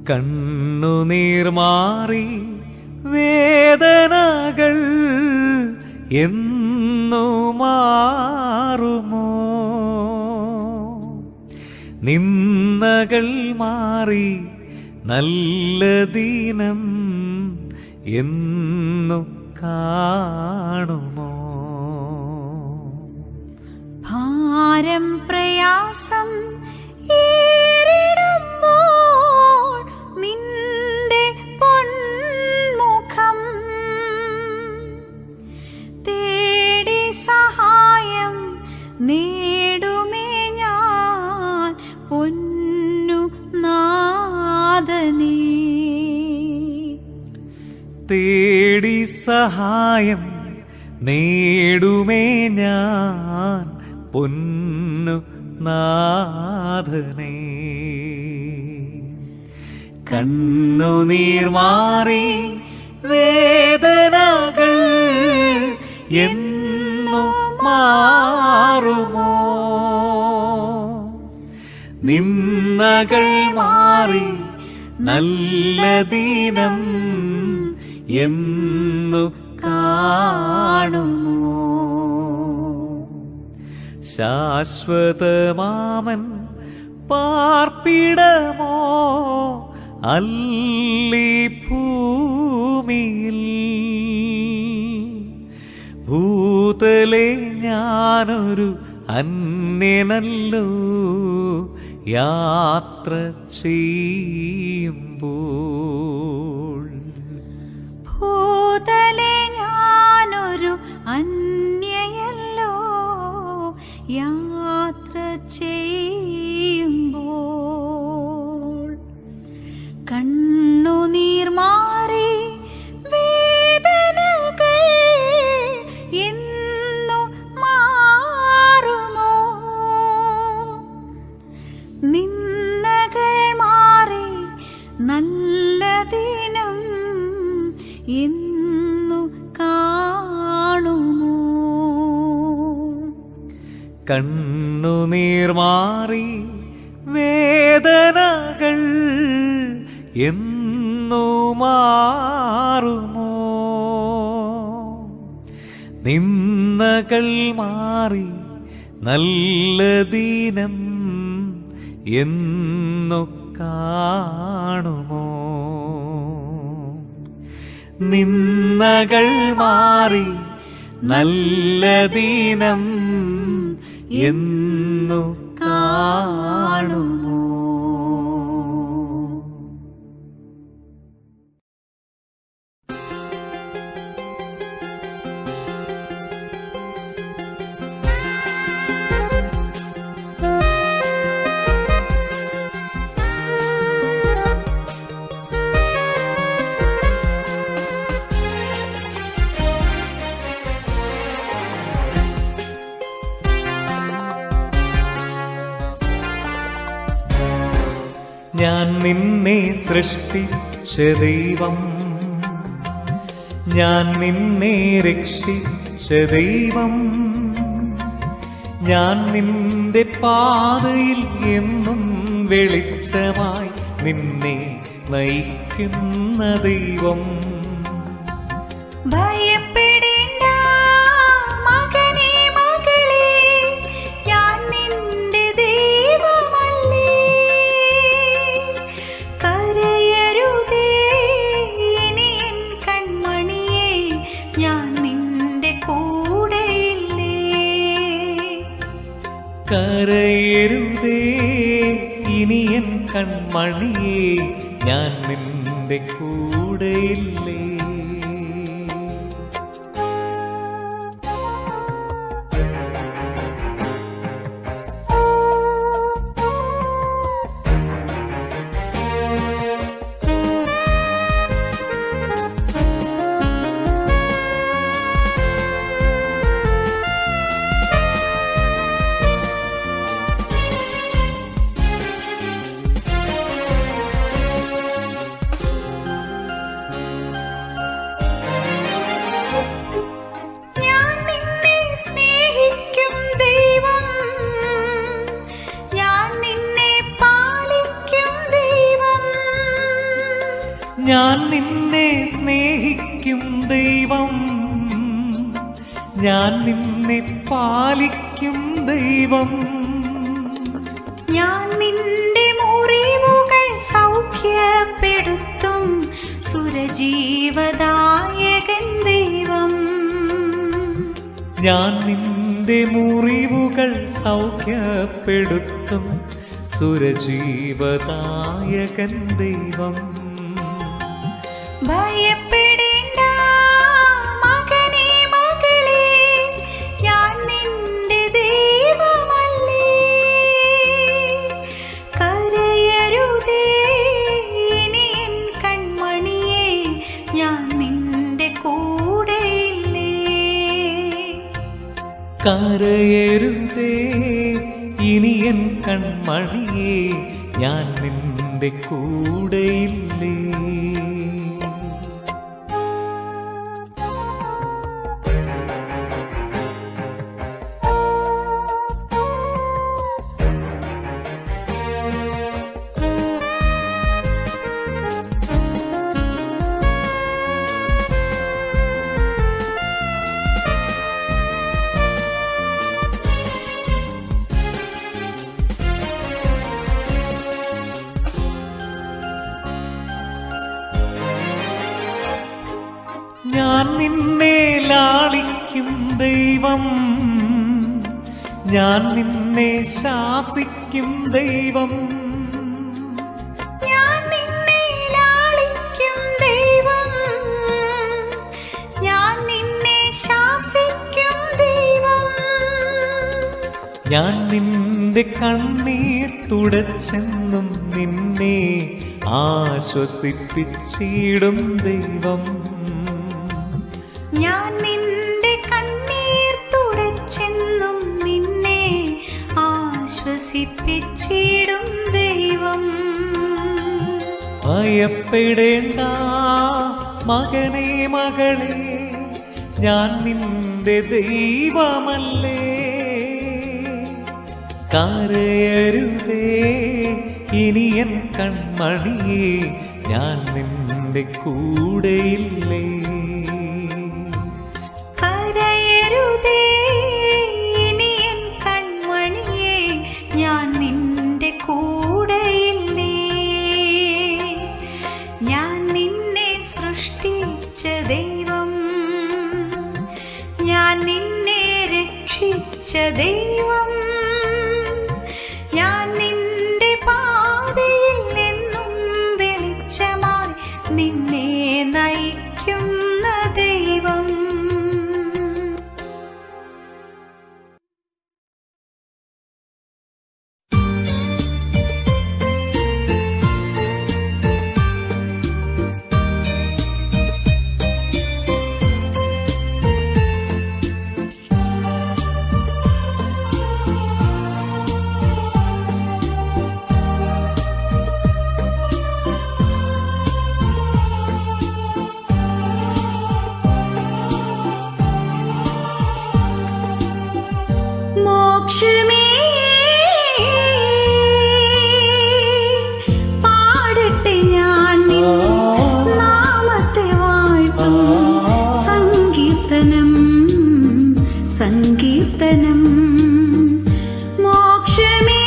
കണ്ണുനീർ മാറി വേദനകൾ എന്നു മാറുമോ നിന്ദകൾ മാറി നല്ല ദിനം എന്നു കാണുമോ ഭാരം പ്രയാസം ഏറിടുമ്പോൾ നിന്റെ പൊന്മുഖം തേടി സഹായം നേടുമേ ഞാൻ പൊന്നു നാദനേ തേടി സഹായം നേടുമേ ഞാൻ പൊന്നു നാഥനേ കണ്ണുനീർ മാറി വേദനകൾ എന്നു മാറുമോ നിന്നകൾ മാറി നല്ല ദിനം എന്നു കാണുമോ ശാശ്വതമാമൻ പാർപ്പിടമോ അല്ലി ഭൂമിയിൽ ഭൂതലെ ഞാനൊരു അന്യനല്ലോ യാത്ര ചെയ്യുമ്പോൾ ഭൂതലെ ഞാനൊരു അന്യയല്ലോ യാത്ര ചെയ്യുമ്പോൾ കണ്ണുനീർ മാറി വേദനകൾ എന്നു മാറുമോ നിന്നകൾ മാറി നല്ല ദിനം എന്നു കാണുമോ കണ്ണുനീർ മാറി വേദനകൾ എന്നു മാറുമോ നിന്നകൾ മാറി നല്ല ദിനം എന്നു കാണുമോ നിന്നകൾ മാറി നല്ല ദിനം എന്നു കാണുമോ ഞാൻ നിന്നെ സൃഷ്ടിച്ച ദൈവം ഞാൻ നിന്നെ രക്ഷിച്ച ദൈവം ഞാൻ നിന്റെ പാതയിൽ എന്നും വെളിച്ചമായി നിന്നെ നയിക്കുന്ന ദൈവം ഭയപ്പെടേണ്ട മകനേ മകളേ ഞാൻ നിന്റെ ദൈവമല്ലേ കരയരുതേ ഇനി എൻ കൺമണിയേ ഞാൻ നിന്റെ കൂടെയില്ലേ കരയരുതേ ഇനി എൻ കൺമണിയേ ഞാൻ നിന്റെ കൂടെയില്ലേ ഞാൻ നിന്നെ സ്നേഹിക്കും ദൈവം ഞാൻ നിന്നെ പാലിക്കും ദൈവം ഞാൻ നിന്റെ മുറിവുകൾ സൗഖ്യപ്പെടുത്തും സുരജീവദായകൻ ദൈവം ഞാൻ നിന്റെ മുറിവുകൾ സൗഖ്യപ്പെടുത്തും സുരജീവദായകൻ ദൈവം ഭയപ്പെടേണ്ട മകനെ മകളെ ഞാൻ നിന്റെ ദൈവമല്ലേ കരയരുതേ ഇനി എൻ കൺമണിയെ ഞാൻ നിന്റെ കൂടെയില്ലേ കരയരുതേ ഇനി എൻ കൺമണിയെ ഞാൻ നിന്റെ കൂടെയില്ലേ ഞാൻ നിന്നെ ലാളിക്കും ദൈവം ഞാൻ നിന്നെ ശാസിക്കും ദൈവം ഞാൻ നിന്നെ ലാളിക്കും ദൈവം ഞാൻ നിന്നെ ശാസിക്കും ദൈവം ഞാൻ നിന്റെ കണ്ണീർ തുടച്ചെന്നും നിന്നെ ആശ്വസിപ്പിച്ചിടും ദൈവം ഞാൻ നിന്റെ കണ്ണീർ തുടച്ചെന്നും നിന്നെ ആശ്വസിപ്പിച്ചിടും ദൈവം ഭയപ്പെടേണ്ട മകനെ മകളെ ഞാൻ നിന്റെ ദൈവമല്ലേ കരയരുതേ ഇനി എൻ കൺമണിയെ ഞാൻ നിന്റെ കൂടെയില്ലേ കരയരുതേ ഇനി എൻ കൺമണിയെ ഞാൻ നിന്റെ കൂടെയില്ലേ ഞാൻ നിന്നെ സൃഷ്ടിച്ച ദൈവം ഞാൻ നിന്നെ രക്ഷിച്ച ദൈവം ഞാൻ നിന്റെ പാതയിൽ എന്നും വെളിച്ചമായി നിന്നെ നയിക്കുന്ന ദൈവം മോക്ഷമേ പാടട്ടെ ഞാൻ നിൻ നാമത്തെ വാഴ്ത്തും സങ്കീർത്തനം സങ്കീർത്തനം മോക്ഷമേ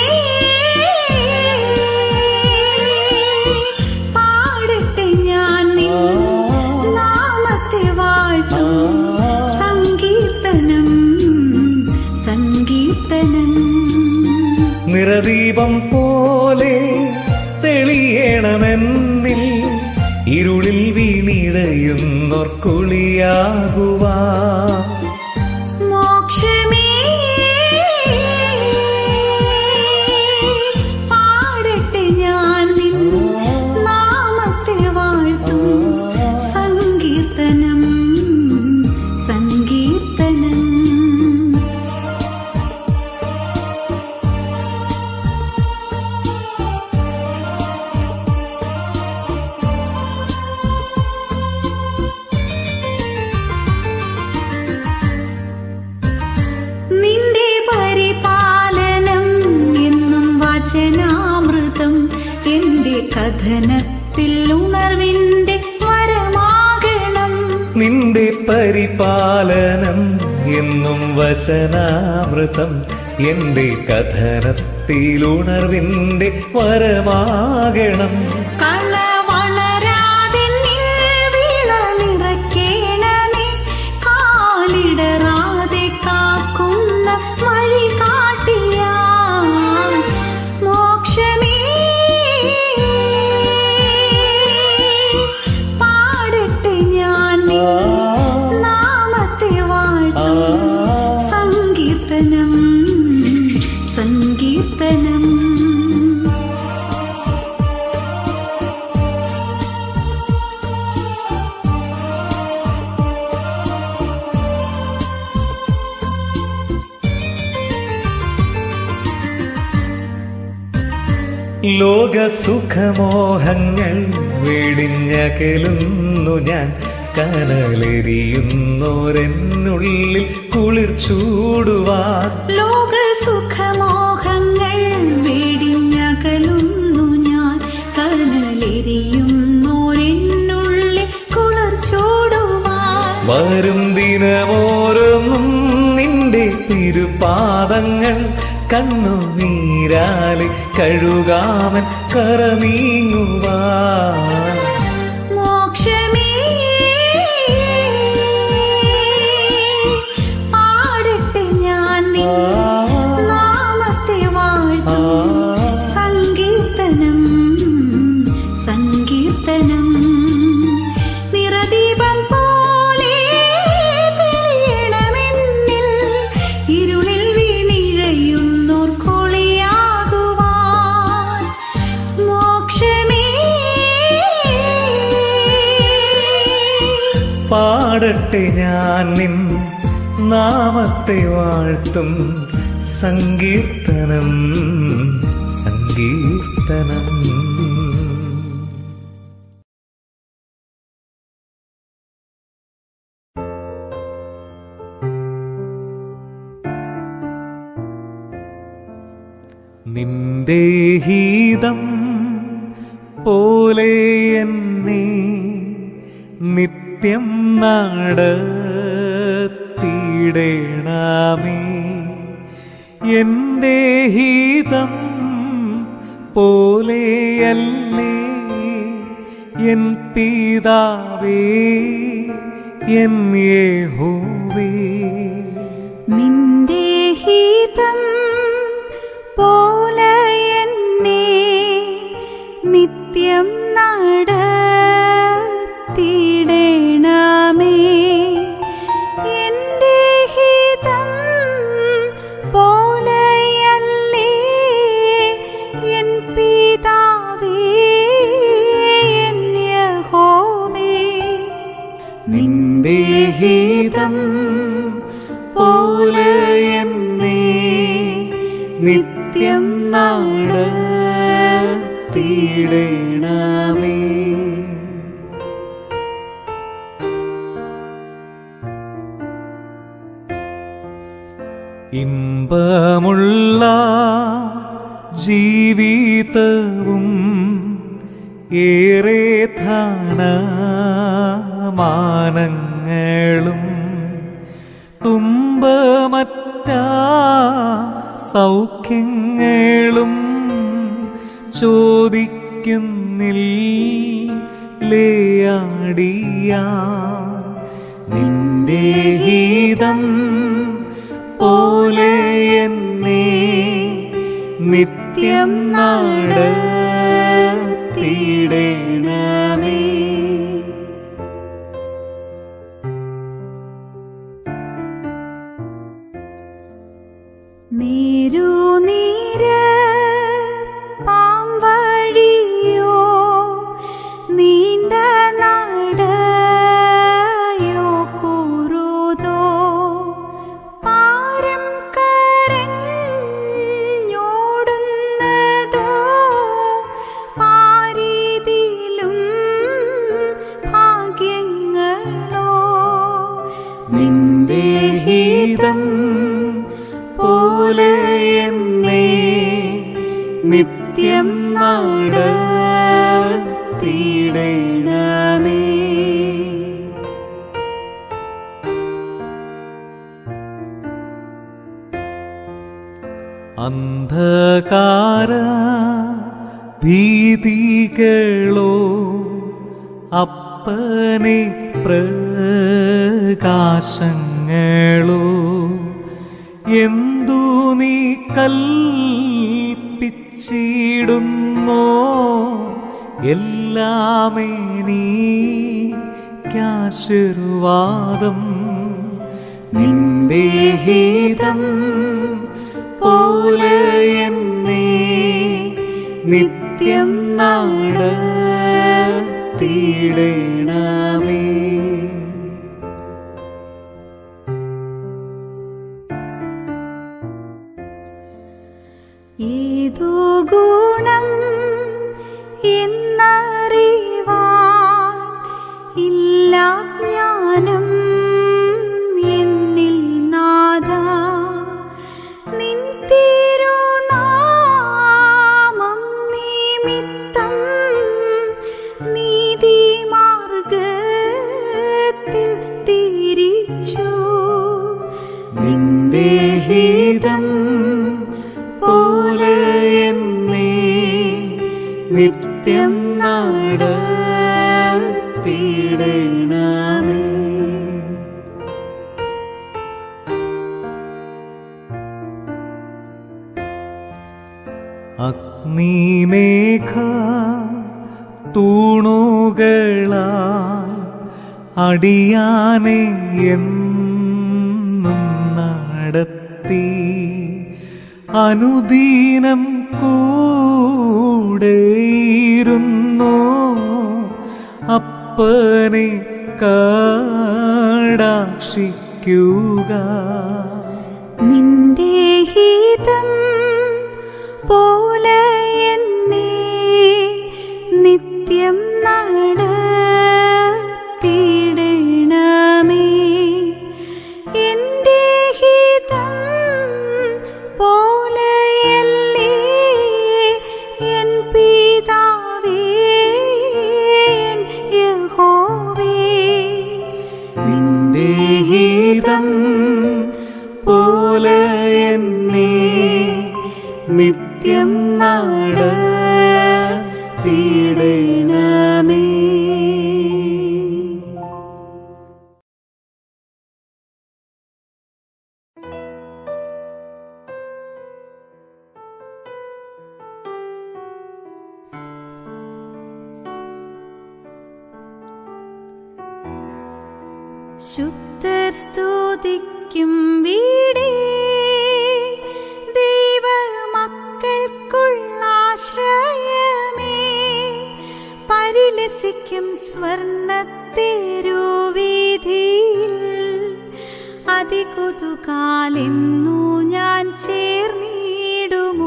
പാടട്ടെ ഞാൻ നിൻ നാമത്തെ വാഴ്ത്തും സങ്കീർത്തനം സങ്കീർത്തനം നിറദീപം പോലെ തെളിയണമെന്നിൽ ഇരുളിൽ വീണിടയുന്നോർക്കുളിയാകുവാ മോക്ഷമേ പാടട്ടെ ഞാൻ നിൻ നാമത്തെ വാഴ്ത്തും സങ്കീർത്തനം സങ്കീർത്തനം നിന്റെ പരിപാലനം എന്നും വചനാമൃതം എന്റെ കഥനത്തിൽ കഥനത്തിൽ ഉണർവിന്റെ വരമാകണം നിന്റെ പരിപാലനം എന്നും വചനാമൃതം എന്റെ കഥനത്തിലുണർവിന്റെ വരമാകണം കള വളരാതെ വിള നിറയ്ക്കണമേ കാലിടറാതെ കാക്കുന്ന വഴി കാട്ടിയാ മോക്ഷമേ പാടട്ടെ ഞാൻ നിൻ നാമത്തെ വാഴ്ത്തും സങ്കീർത്തനം സങ്കീർത്തനം ലോകസുഖമോഹങ്ങൾ വെടിഞ്ഞകലുന്നു ഞാൻ കനലെരിയുന്നോരെന്നുള്ളിൽ കുളിർ ചൂടുവാൻ ലോകസുഖമോഹങ്ങൾ വെടിഞ്ഞകലുന്നു ഞാൻ കനലെരിയുന്നോരെന്നുള്ളിൽ കുളിർ ചൂടുവാൻ വരും ദിനമോരോന്നും നിന്റെ തിരുപാദങ്ങൾ കണ്ണുനീരാലെ കഴുകാമൻ കറനീങ്ങുവാൻ മോക്ഷമേ പാടട്ടെ ഞാൻ നിൻ നാമത്തെ വാഴ്ത്തും സങ്കീർത്തനം സങ്കീർത്തനം നിറദീപം പോലെ തെളിയണമെന്നിൽ ഇരുളിൽ വീണിഴയുന്നോർ കൊളിയാകുവാൻ മോക്ഷമേ പാടട്ടെ ഞാൻ നിൻ നാമത്തെ വാഴ്ത്തും സങ്കീർത്തനം സങ്കീർത്തനം നിന്റെ ഹീതം പോലെ എന്നെ നിത്യം നടത്തിയിടേണമേ എന്റെ ഹീതം പോലെയല്ലേ എൻ പിതാവേ എൻ യേഹോവേ നിന്റെ ഹിതം പോലെ എന്നെ നിത്യം നടത്തിയിടേണമേ എന്റെ ഹിതം പോലെയല്ലേ എൻ പിതാവേ എൻ യഹോവേ നിന്റെ ഹിതം പോലെ എന്നെ നിത്യം നടത്തിയിടേണമേ ഇമ്പമുള്ള ജീവിതവും ഏറെ ധനമാനങ്ങളും തുമ്പമറ്റ സൗഖ്യങ്ങളും ചോദിക്കുന്നില്ലേയാടിയ നിന്റെ ഹിതം പോലെ എന്നെ നിത്യം നടത്തിയിടേണമേ നീരുനീര പാമ്പഴിയോ നീണ്ട നടയോ കുറുതോ പാരം കരഞ്ഞോടുന്നതോ വീതികളോ അപ്പനെ പ്രകാശങ്ങളോ എന്തു നീ കൽപ്പിച്ചിടുന്നോ എല്ലാമേ നീ കാശിർവാദം നിന്റെ ഹിതം പോലെ എന്നെ നിത്യം നടത്തിയിടണമേ ഏതോ ഗുണം എന്നറിവാൻ ഇല്ല ജ്ഞാനം എന്നിൽ നാദ നിൻ തിരുനാമം നിമിത്തം നീതി മാർഗത്തിൽ തിരിച്ചു നിന്റെ ഹിതം പോലെ എന്നെ നിത്യം നടത്തിയിടണമേ അഗ്നിമേഘ തൂണുകളാൽ അടിയാനെ എന്നും നടത്തി അനുദീനം കൂടെയിരുന്നു അപ്പനെ കാടാക്ഷിക്കുക നിന്റെ ഹിതം പോലെ എന്നെ നിത്യം നടത്തിയിടണമേ എന്റെ ഹിതം പോലെയല്ലേ എൻ പിതാവേ എൻ യഹോവേ നിന്റെ ഹിതം പോലെ എന്നെ നിത്യം നടത്തിയിടണമേ ശുദ്ധർ സ്തുതിക്കും വീടേ ദൈവമക്കൾക്കുള്ളാശ്രയമേ പരിലസിക്കും സ്വർണത്തേരുവീതിയിൽ അതികുതുകാലെന്നു ഞാൻ ചേർന്നിടുമോ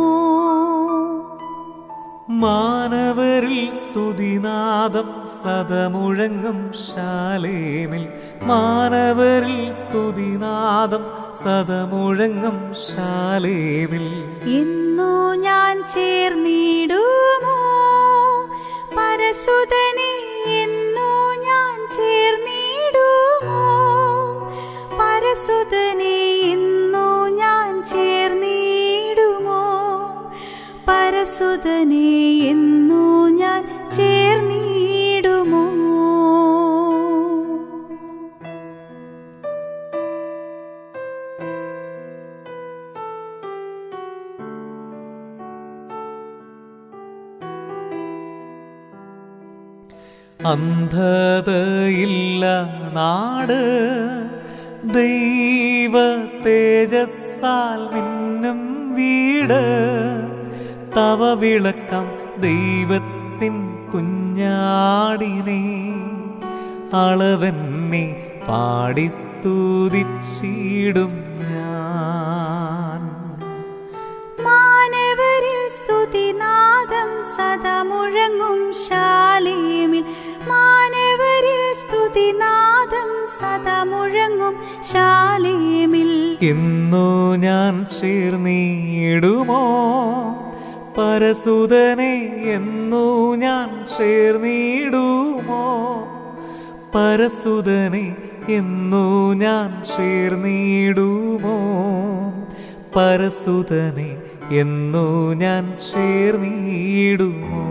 മാനവരിൽ സ്തുതിനാദം സദമുഴങ്ങും ശാലേമിൽ മാനവരിൽ സ്തുതിനാദം സദമുഴങ്ങും ശാലേമിൽ എന്നു ഞാൻ ചേർന്നിടുമോ പരസുതനെ എന്നു ഞാൻ ചേർന്നിടുമോ പരസുതനെ എന്നു ഞാൻ ചേർന്നിടുമോ പരസുതനെ എന്നു ഞാൻ ചേർന്നിടുമോ അന്ധതയില്ല നാട് ദൈവ തേജസ്സാൽ മിന്നും വീട് തവ വിളക്കം ദൈവത്തിൻ കുഞ്ഞാടിനെ അളവെന്നെ പാടി സ്തുതിച്ചിടും ഞാൻ മാനവരിൽ സ്തുതിനാദം സദാ മുഴങ്ങും ശാലേമിൽ മാനവരിൽ സ്തുതിനാദം സദാ മുഴങ്ങും ശാലേമിൽ ഇന്നു ഞാൻ ചേർന്നിടുമോ പരസുതനെ എന്നു ഞാൻ ചേർന്നിടുമോ പരസുതനെ എന്നു ഞാൻ ചേർന്നിടുമോ പരസുതനെ എന്നു ഞാൻ ചേർന്നിടുമോ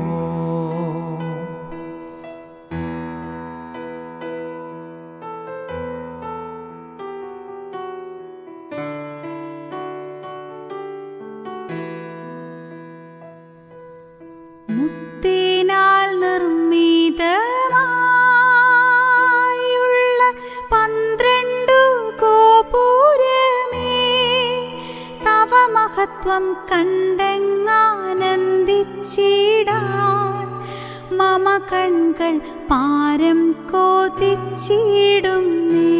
മുത്തിനാൽ നിർമ്മിതമായുള്ള പന്ത്രണ്ടു ഗോപുരമേ തവ മഹത്വം കണ്ടെങ്ങാനന്ദിച്ചിടാൻ മമ കൺകൾ പാരം കോതിച്ചിടും നീ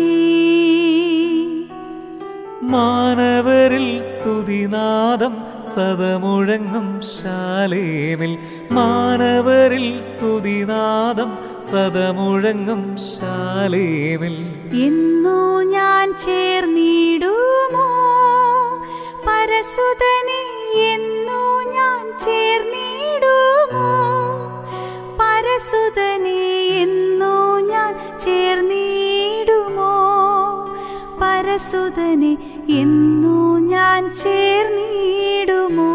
മാനവരിൽ സ്തുതിനാദം സദമുഴങ്ങും ശാലേമിൽ മാനവരിൽ സ്തുതിനാദം സദമുഴങ്ങും ശാലേമിൽ എന്നു ഞാൻ ചേർന്നിടുമോ പരസുതനെ എന്നു ഞാൻ ചേർന്നിടുമോ പരസുതനെ എന്നു ഞാൻ ചേർന്നിടുമോ പരസുതനെ എന്നു ഞാൻ ചേർന്നിടുമോ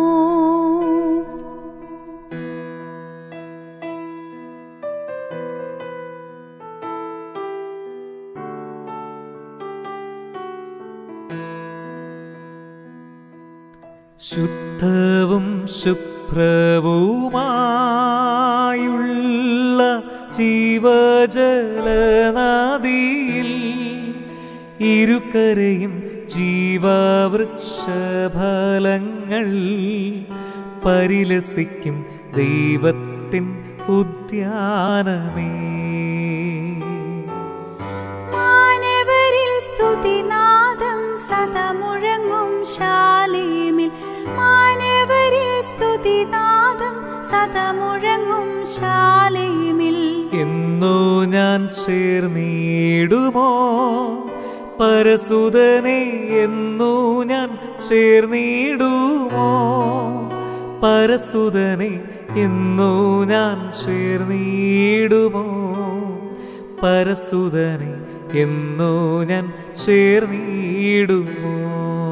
ശുദ്ധവും ശുഭ്രവുമായുള്ള ജീവജലനദിയിൽ ഇരുകരയും ജീവവൃക്ഷഫലങ്ങൾ പരിലസിക്കും ദൈവത്തിൻ ഉദ്യാനമേ മാനവരിൽ സ്തുതിനാദം സദമുഴങ്ങും ശാലേമിൽ മാനവരിൽ സ്തുതിനാദം സദമുഴങ്ങും ശാലേമിൽ എന്നോ ഞാൻ ചേർന്നിടുമോ പരസുതനെ എന്നോ ഞാൻ ചേർന്നിടുമോ പരസുതനെ എന്നോ ഞാൻ ചേർന്നിടുമോ പരസുതനെ എന്നോ ഞാൻ ചേർന്നിടുമോ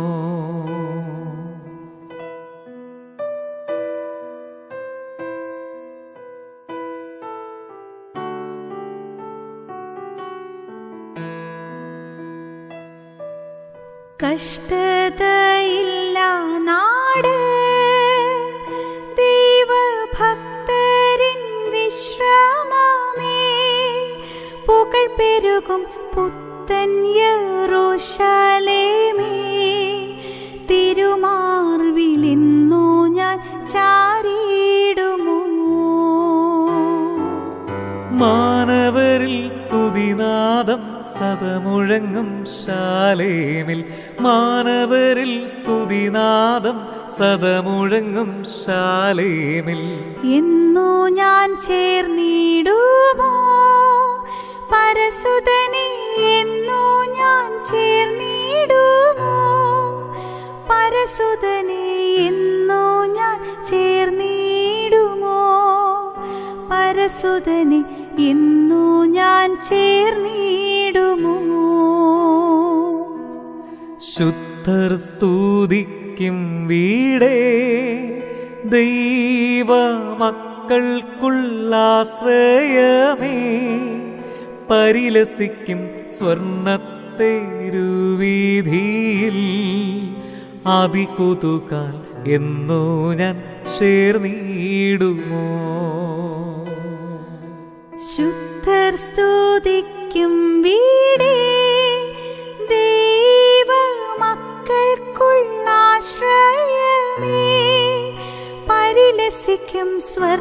കഷ്ടതയില്ല നാട് ദൈവഭക്തരിൻ വിശ്രമമേ പുകൾ പെരുകും പുത്തൻ യറൂശലേമേ തിരുമാർവിലിന്നു ഞാൻ ചാരിടുമോ മാനവരിൽ സ്തുതിനാദം സദമുഴങ്ങും ശാലേമിൽ മാനവരിൽ സ്തുതിനാദം സദമുഴങ്ങും ശാലേമിൽ എന്നു ഞാൻ ചേർന്നിടുമോ പരസുതനെ എന്നു ഞാൻ ചേർന്നിടുമോ പരസുതനെ എന്നു ഞാൻ ചേർന്നിടുമോ പരസുതനെ എന്നു ഞാൻ ചേർന്നിടുമോ ശുദ്ധർ സ്തുതിക്കും വീടേ ദൈവ മക്കൾക്കുള്ളാശ്രയമേ പരിലസിക്കും സ്വർണത്തേരുവീതിയിൽ അതികൊതുകാൽ എന്നോ ഞാൻ ചേർന്നിടുമോ ശുദ്ധർ സ്തുതിക്കും വീടേ ദൈവ മക്കൾക്കുള്ളാശ്രയമേ പരിലസിക്കും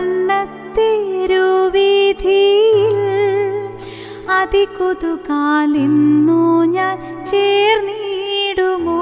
സ്വർണത്തേരുവീതിയിൽ അതികൊതുകാലെന്നു ഞാൻ ചേർന്നിടുമോ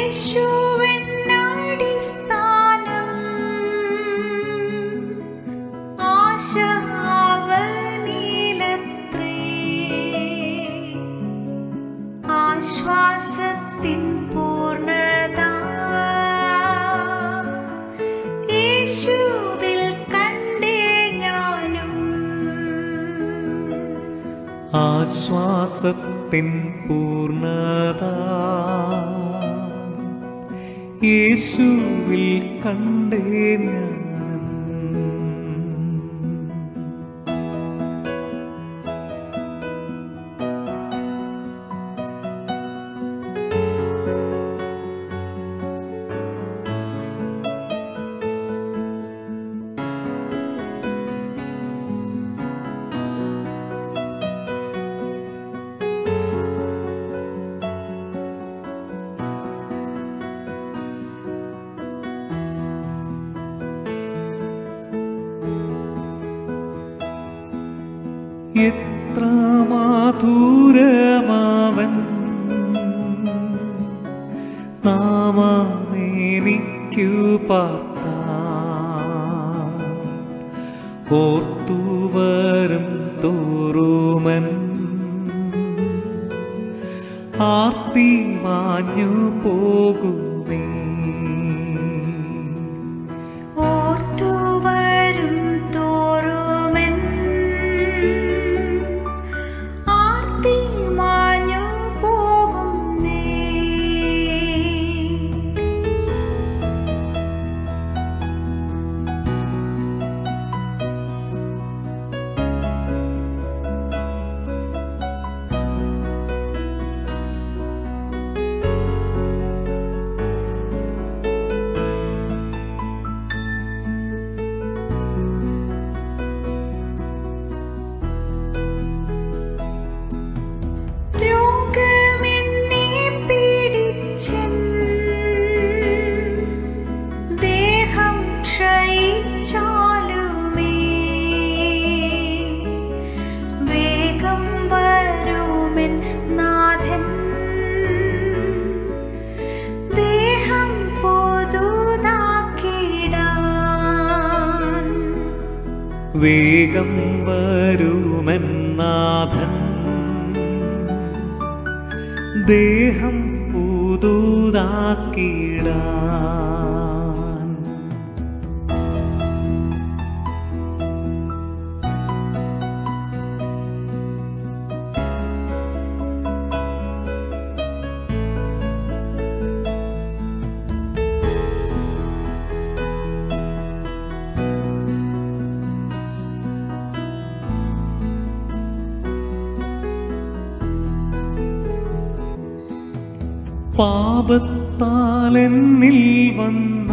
യേശുവിനടിസ്ഥാനം ആശ അവനിലത്രേ ആശ്വാസത്തിൻ പൂർണ്ണത യേശുവിൽ കണ്ടേ ഞാനും ആശ്വാസത്തിൻ പൂർണ്ണത യേശുവിൽ കണ്ടേ ഞാനും എത്ര മാധുരമാവൻ നാമേനിക്കു പാർത്ത ഓർത്തുവരും തോറുമൻ ആർത്തി മാഞ്ഞു പോകുമേ ഓർത്തുവരും തോറുമെൻ ആർത്തി മാഞ്ഞു പോകുന്നേ രോഗമെന്നെ പിടിച്ചൻ ദേഹം ക്ഷയിച്ചാലുമേ വേഗം വരുമെൻ നാഥൻ ദേഹം പുതുതാക്കിടാൻ വേഗം വരുമെന്നാഥൻ ദേഹം പുതുതാക്കിടാൻ പാപത്താലെന്നിൽ വന്ന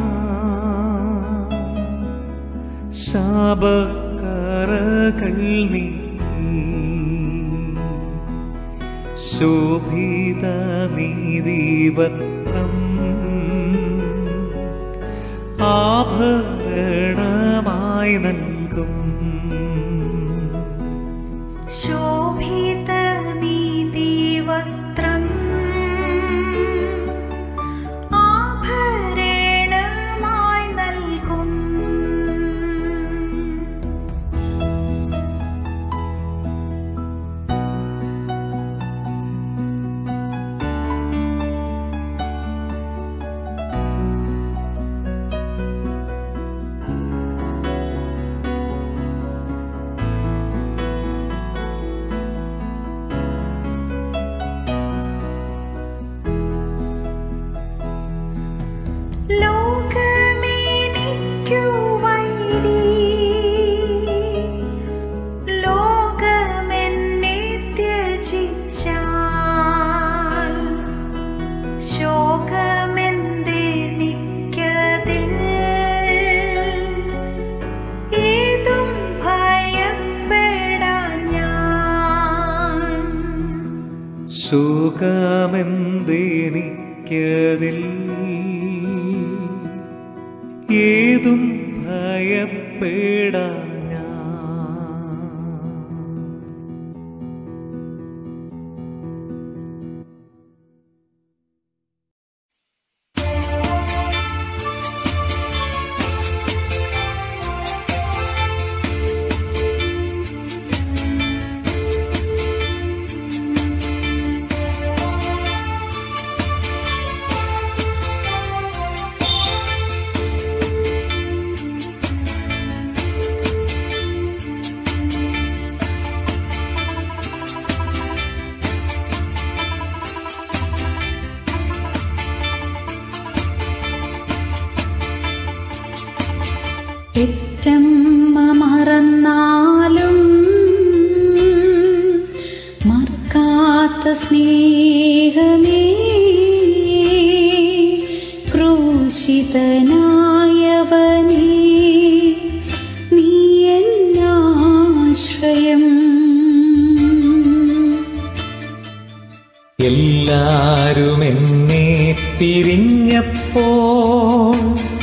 ശാപക്കറകൾ നീക്കി ശോഭിത നീതിവസ്ത്രം ആഭരണമായി നൽകും ശോഭിത നീതി വസ്ത്രം ആഭരണമായി നൽകും ലോകമേനിക്കു വൈരി ലോകമെന്നെ ത്യജിച്ചാൽ ശോകമെന്തെനിക്കതിൽ ഏതും ഭയപ്പെടാൻ ഞാൻ സുഖമെന്തെനിക്കതിൽ ഏതും ഭയപ്പെടാൻ പെറ്റമ്മ മറന്നാലും മറക്കാത്ത സ്നേഹമേ ക്രൂശിതനായവനേ നീ എന്നാശ്രയം എല്ലാരും എന്നെ പിരിഞ്ഞപ്പോൾ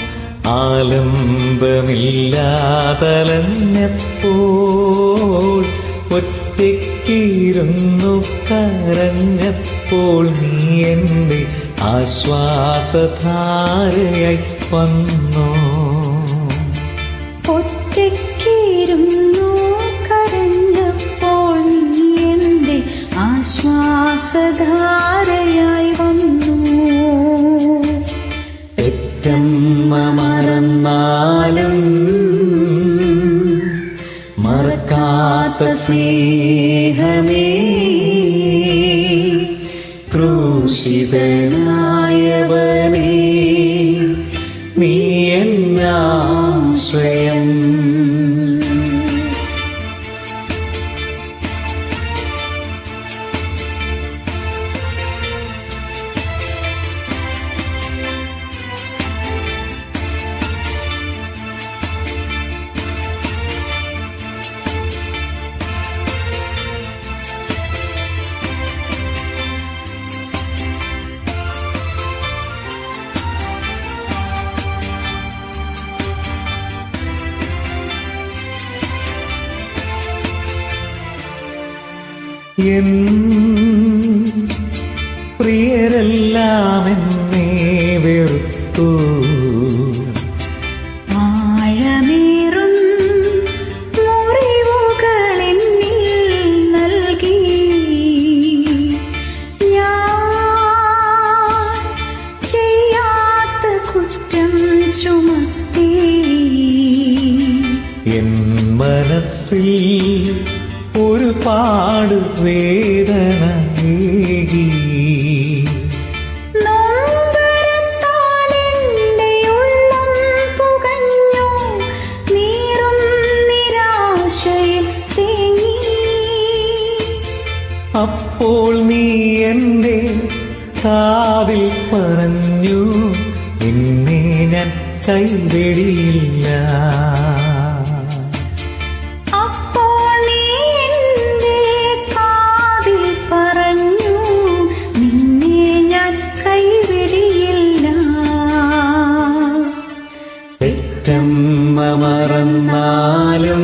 ആലംബമില്ലാതലഞ്ഞപ്പോൾ ഒറ്റയ്ക്കിരുന്നു കരഞ്ഞപ്പോൾ നീ എന്റെ ആശ്വാസധാരയായി വന്നോ ഒറ്റയ്ക്കിരുന്നു കരഞ്ഞപ്പോൾ നീ എൻ്റെ ആശ്വാസധാരയായി വന്നു പെറ്റമ്മ മറന്നാലും മറക്കാത്ത സ്നേഹമേ ക്രൂശിതനായവനേ നീ എന്നാശ്രയം എൻ പ്രിയരെല്ലാം എന്നെ വെറുത്തു ആഴമേറും മുറിവുകൾ എന്നിൽ നൽകി ഞാൻ ചെയ്യാത്ത കുറ്റം ചുമത്തി എൻ മനസ്സിൽ ഒരുപാട് വേദന ഏകി നൊമ്പരത്താൽ എൻ്റെ ഉള്ളം പുകഞ്ഞു നീറും നിരാശയിൽ തേങ്ങി അപ്പോൾ നീ എൻ്റെ കാതിൽ പറഞ്ഞു എന്നെ ഞാൻ കൈവെടിയില്ല അപ്പോൾ നീ എൻ്റെ കാതിൽ പറഞ്ഞു നിന്നെ ഞാൻ കൈവിടിയില്ല പെറ്റമ്മ മറന്നാലും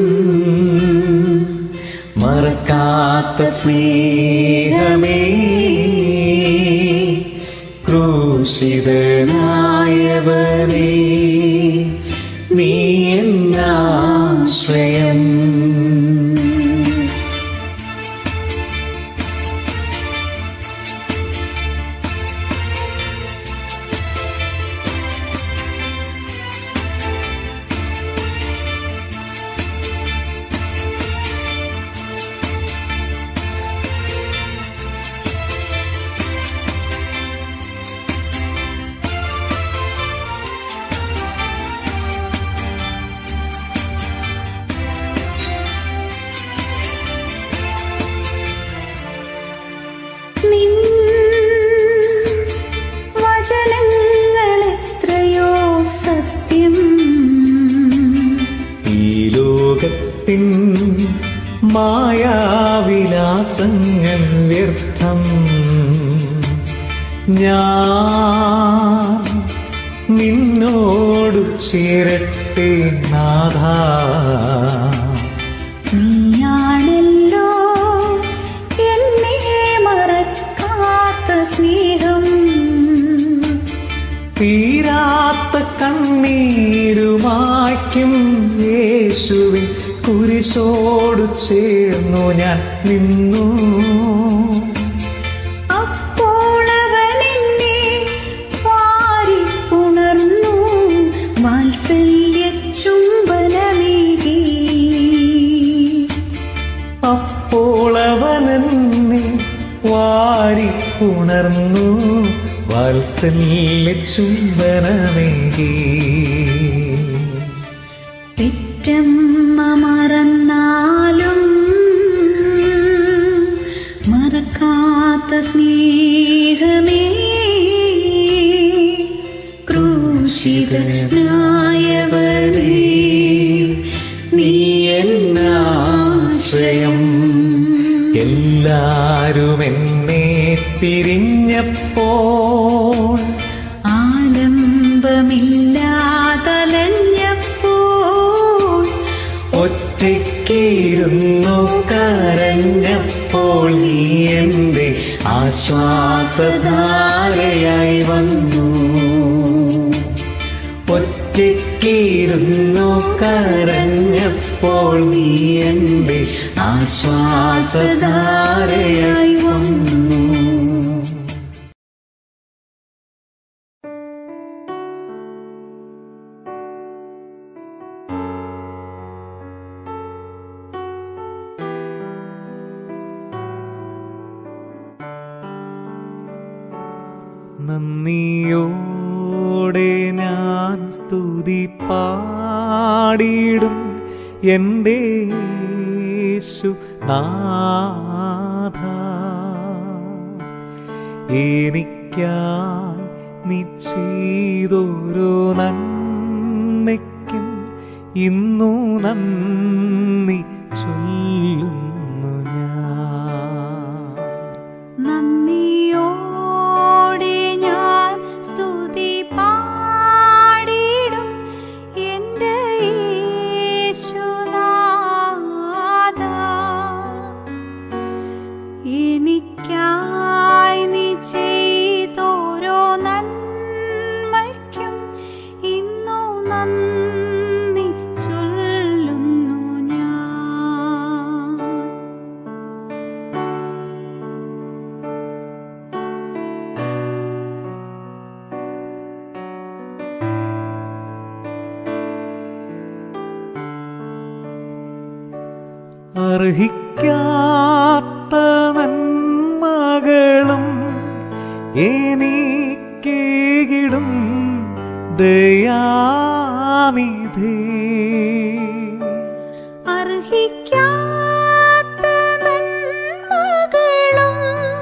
മറക്കാത്ത സ്നേഹമേ ക്രൂശിതനായവനേ നീ എന്നാശ്രയം നിൻ വചനങ്ങൾ എത്രയോ സത്യം ഈ ലോകത്തിൻ മായാവിലാസങ്ങൾ വ്യർത്ഥം ഞാൻ നിന്നോടു ചേരട്ടെ നാഥ നീയാണല്ലോ എന്നെ മറക്കാത്ത സ്നേഹം തീരാത്ത കണ്ണീരുമായ്ക്കും യേശുവിൻ കുരിശോടു ചേർന്നു ഞാൻ നിന്നു അപ്പോൾ അവൻ എന്നെ വാരി ഉണർന്നു വാത്സല്യ ചുംബനമേകി അപ്പോൾ അവനെന്നെ വാരി ഉണർന്നു വാത്സല്യ ചുംബനമേകി പെറ്റമ്മ മറന്നാലും മറക്കാത്ത സ്നേഹമേ ക്രൂശിതനായവനേ നീ എന്നാശ്രയം എല്ലാരും എന്നെ പിരിഞ്ഞപ്പോൾ ആലംബമില്ലാതലഞ്ഞപ്പോൾ ഒറ്റയ്ക്കിരുന്നു കരഞ്ഞപ്പോൾ നീ എന്റെ ആശ്വാസധാരയായി വന്നു ഒറ്റയ്ക്കിരുന്നു കരഞ്ഞപ്പോൾ നീ എന്റെ ആശ്വാസധാരയായി വന്നു നന്ദിയോടെ ഞാൻ സ്തുതി പാടിയിടും എൻ്റെ യേശു നാഥ എനിക്കായി നീ ചെയ്തോരോ നന്മയ്ക്കും ഇന്നു നന്ദി ചൊല്ലുന്നു ഞാൻ നന്ദിയോടെ ഞാൻ സ്തുതി പാടിടും എൻ്റെ യേശുനാഥ എനിക്കായി നീ ചെയ്തോരോ നന്മയ്ക്കും ഇന്നു നന്ദി ചൊല്ലുന്നു ഞാൻ അർഹിക്കാത്ത നന്മകളും എനിക്കേകിടും ദയാനിധേ അർഹിക്കാത്ത നന്മകളും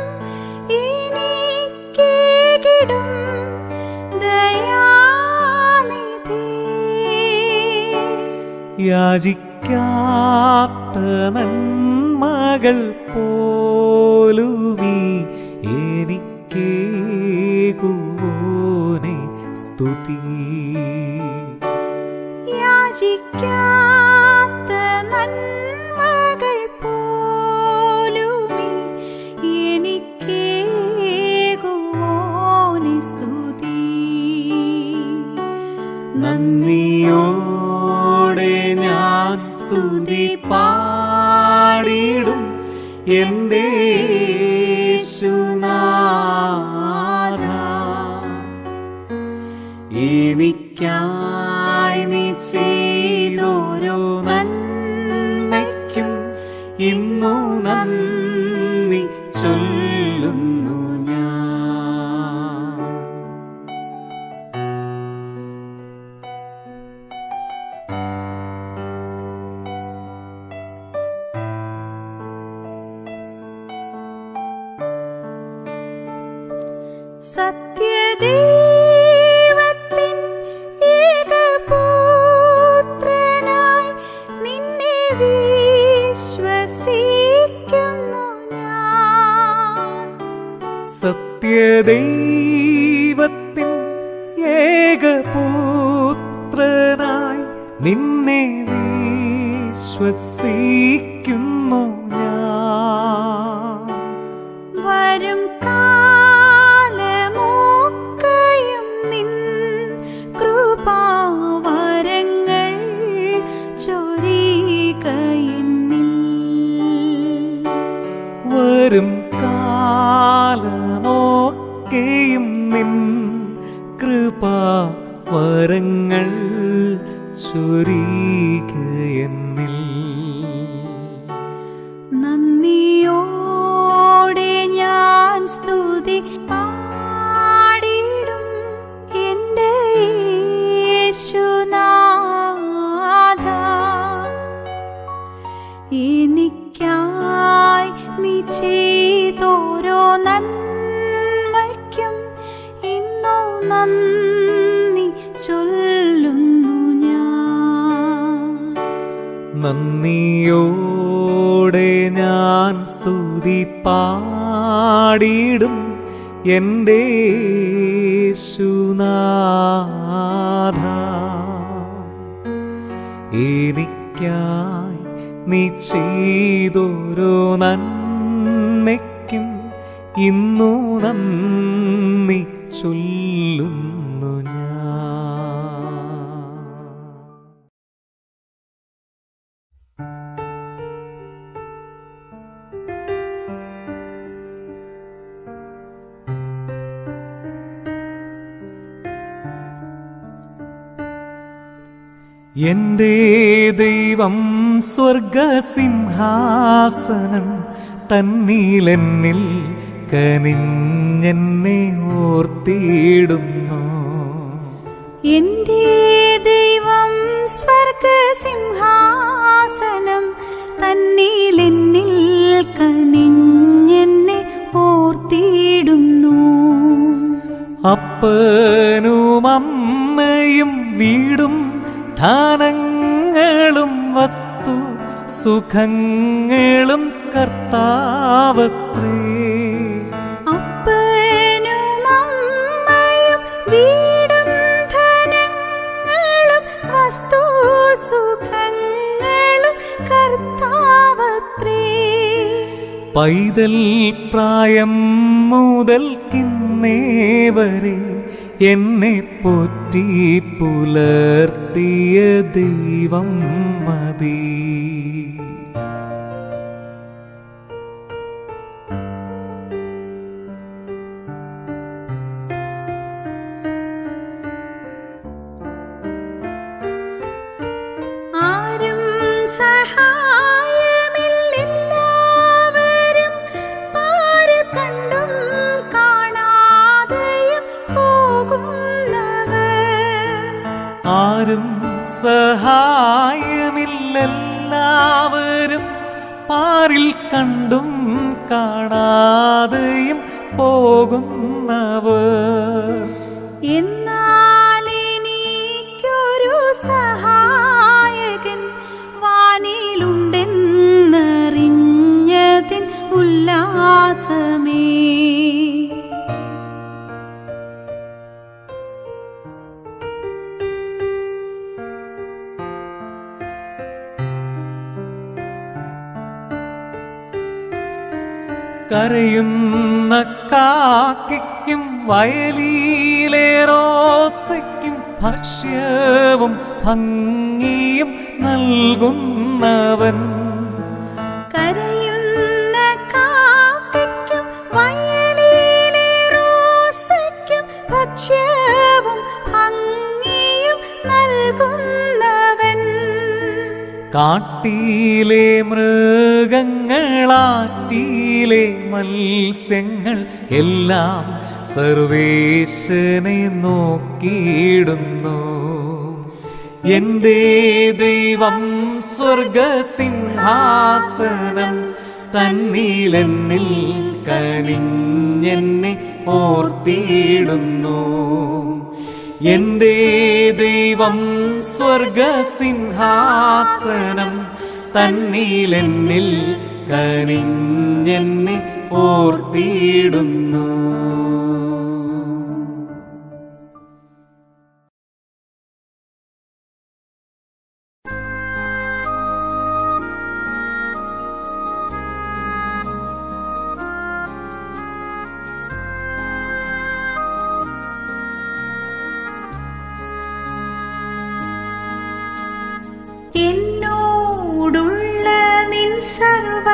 എനിക്കേകിടും ദയാനിധി യാചിക്കാത്ത നന്മകൾ പോലുമീ എനിക്കേകുവോനെ സ്തുതി യാചിക്കാത്ത നന്മകൾ പോലുമീ എനിക്കേകുവോനെ സ്തുതി നന്ദിയോടെ ഞാൻ സ്തുതി പാടിടും എൻ്റെ യേശുനാഥ എനിക്കായി നീ ചെയ്തോരോ നന്മയ്ക്കും ഇന്നു നന്ദി ചൊല്ലുന്നു ഞാൻ സത്യദൈവത്തിൻ ഏകപുത്രനായി നിന്നെ വിശ്വസിക്കുന്നു ഞാൻ സത്യദൈവത്തിൻ ഏകപുത്രനായി നിന്നെ വിശ്വസിക്കുന്നു ഞാൻ വരും കാലമൊക്കെയും നിൻ കൃപാവരങ്ങൾ ചൊരിയുക എന്നിൽ വരും കാലമൊക്കെയും നിൻ കൃപാ വരങ്ങൾ ചൊരിക എന്നിൽ നന്ദിയോടെ ഞാൻ സ്തുതി പാടിടും എൻ്റെ യേശുനാഥ നന്ദിയോടെ ഞാൻ സ്തുതി പാടിടും എൻ്റെ യേശുനാഥ എനിക്കായി നീ ചെയ്തോരോ നന്മയ്ക്കും ഇന്നു നന്ദി ചൊല്ലുന്നു ഞാൻ എന്റെ ദൈവം സ്വർഗസിംഹാസനം തന്നീലെന്നിൽ കനിഞ്ഞെന്നെ ഓർത്തിയിടുന്നു എന്റെ ദൈവം സ്വർഗസിംഹാസനം തന്നിലെന്നിൽ കനിഞ്ഞെന്നെ ഓർത്തിടുന്നു അപ്പനും അമ്മയും വീടും ധാനങ്ങളും വസ്തു സുഖങ്ങളും കർത്താവത്രേ അപ്പനും അമ്മയും വീടും ധനങ്ങളും വസ്തു സുഖങ്ങളും കർത്താവത്രേ പൈതൽ പ്രായം മുതൽക്കിന്നേ വരെ എന്നെ പോറ്റി പുലർത്തിയ ദൈവം മതി ആരും സഹായമില്ലെല്ലാവരും പാര് കണ്ടും കാണാതെയും പോകുന്നവർ ആരും സഹായമില്ലെല്ലാവരും പാരിൽ കണ്ടും കാണാതെയും പോകുന്നവർ എന്നാൽ എനിക്കൊരു സഹായകൻ വാനിലുണ്ടെന്നറിഞ്ഞതിൻ ഉല്ലാസമേ കരയുന്ന കാക്കയ്ക്കും വയലിലെ റോസയ്ക്കും ഭക്ഷ്യവും ഭംഗിയും നൽകുന്നവൻ കരയുന്ന കാക്കയ്ക്കും വയലിലെ റോസയ്ക്കും ഭക്ഷ്യവും ഭംഗിയും നൽകുന്നവൻ കാട്ടിയിലെ മൃഗങ്ങളാറ്റിയിലെ മത്സ്യങ്ങൾ എല്ലാം സർവേശനെ നോക്കിയിടുന്നു എന്റെ ദൈവം സ്വർഗസിംഹാസനം തന്നീലെന്നിൽ കനിഞ്ഞെന്നെ ഓർത്തിയിടുന്നു എന്റെ ദൈവം സ്വർഗസിംഹാസനം തന്നീലെന്നിൽ കനിഞ്ഞെന്നെ ഓർത്തിയിടുന്നു എന്നോടുള്ള നിൻ സർവ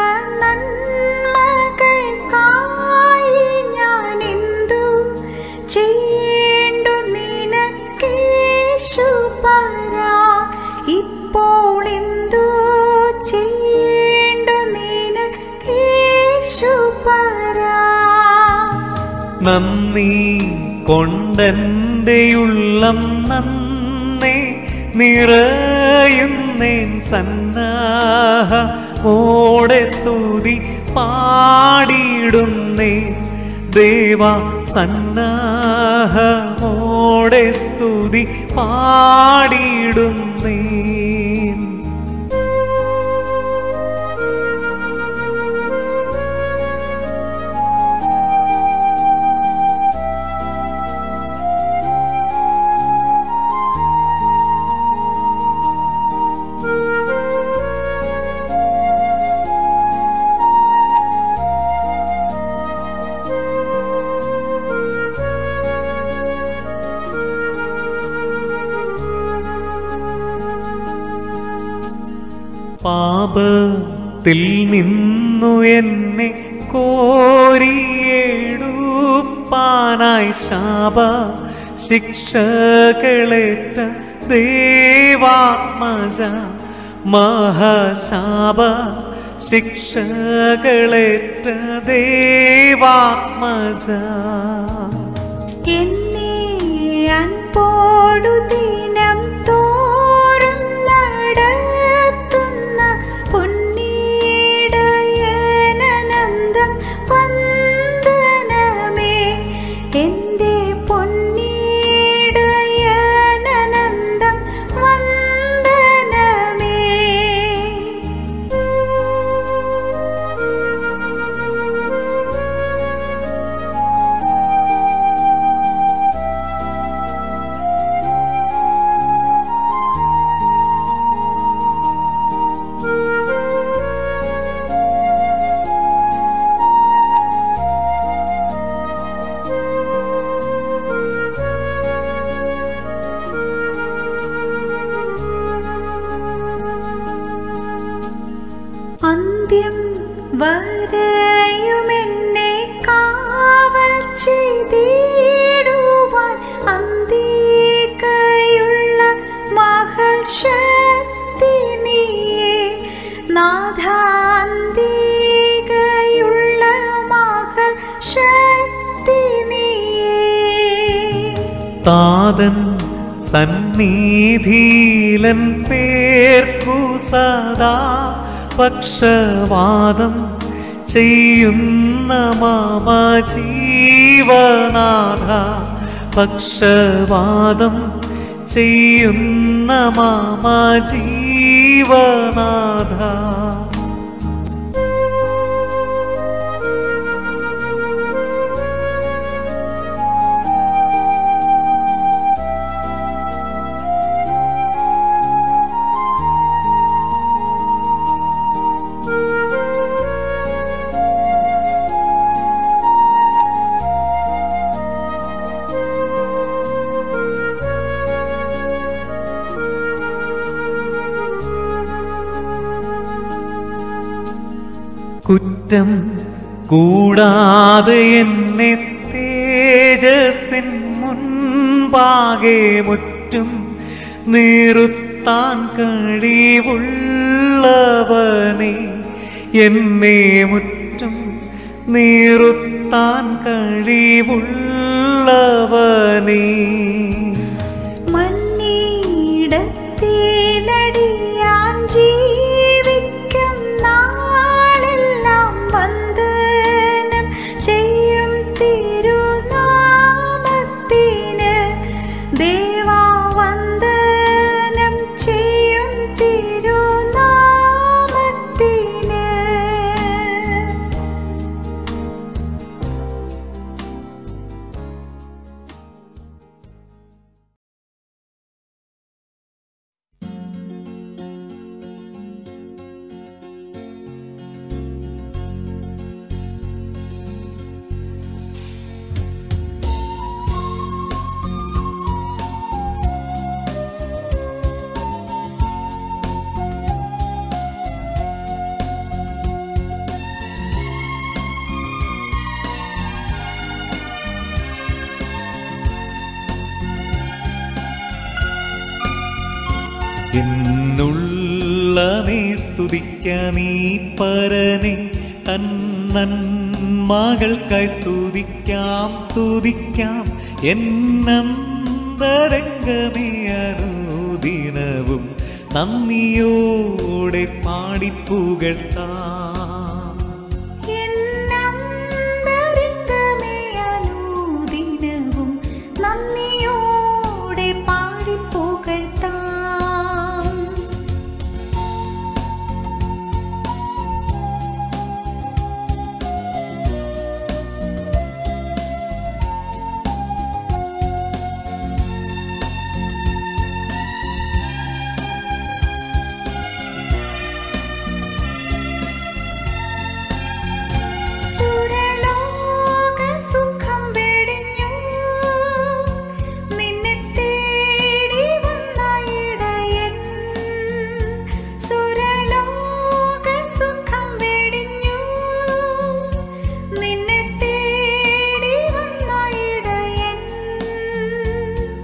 നന്മകൾക്കായി ഞാൻ എന്തു ചെയ്യേണ്ടു നിനക്കേശുപരാ ഇപ്പോൾ എന്തു ചെയ്യേണ്ടു നിനക്കേശുപരാ നന്ദി കൊണ്ടെന്റെ ഉള്ളം നന്നേ നിറയുന്നേൻ സന്നാഹ ഓടെ സ്തുതി പാടിയിടുന്നേ ദേവ സന്നാഹ ഓടെ സ്തുതി പാടിയിടുന്നേ പാപത്തിൽ നിന്നു എന്നെ കോരിയെടുപ്പാനായി ശാപ ശിക്ഷകളേറ്റ ദേവാത്മജ മഹാശാപ ശിക്ഷകളേറ്റ ദേവാത്മജ എന്നെ അൻപോടു ദിനം തോറും നടത്തുന്ന പൊന്നീടയനന്തം വന്ദനമേ എന്റെ പൊന്നീടയനന്തം വന്ദനമേ അന്ത്യം വരെയുമെന്നെ കാവൽ ചെയ്തിടുവാൻ അന്തികയുള്ള മഹൽ ശക്തി നീയേ നാഥാന്തികയുള്ള മഹൽ ശക്തി നീയേ താതൻ സന്നിധിയിലൻ പേർക്കു സദാ പക്ഷവാദം ചെയ്യുന്ന മാമ ജീവനാഥ പക്ഷവാദം ചെയ്യുന്ന മാമ ജീവനാഥ കുറ്റം കൂടാതെ എന്നെ തേജസ്സിൻ മുൻപാകെ മുറ്റും നിർത്താൻ കഴിവുള്ളവനെ എന്നെ മുറ്റും നിർത്താൻ കഴിവുള്ളവനേ മന്നീടത്തിലടിയാൻ ജീവിക്കും നാളെല്ലാം വന്ദനം ചെയ്യും തിരുനാമത്തിന് ദേവാ വന്ദനം ചെയ്യും തിരുനാമത്തിന് എന്നുള്ളമേ സ്തുതിക്ക നീ പരനെ തന്നൻ മകൾക്കായി സ്തുതിക്കാം സ്തുതിക്കാം എന്നന്തരംഗമേ അനുദിനവും നന്ദിയോടെ പാടിപ്പുകഴ്ത്താം എന്നന്തരംഗമേ അനുദിനവും നന്ദിയോടെ പാടിപ്പുകഴ്ത്താം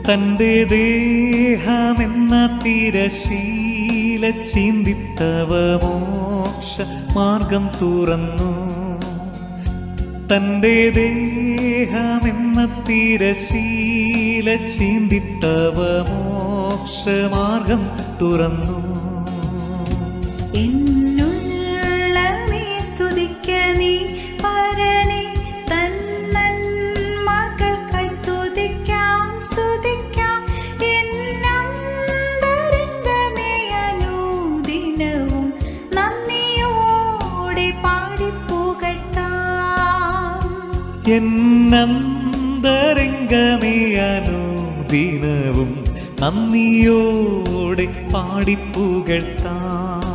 തന്റെ ദേഹമെന്ന തിരശീല ചിന്തിത്തവ മോക്ഷ മാർഗം തുറന്നു തന്റെ ദേഹമെന്ന തിരശീല ചിന്തിത്തവ മോക്ഷമാർഗം തുറന്നു എന്നുള്ളമേ സ്തുതിക്ക നീ പരനെ തന്നൻ മകൾക്കായി സ്തുതിക്കാം സ്തുതിക്കാം എന്നന്തരംഗമേ അനുദിനവും നന്ദിയോടെ പാടിപ്പുകഴ്ത്താം എന്നന്തരംഗമേ അനുദിനവും നന്ദിയോടെ പാടിപ്പുകഴ്ത്താം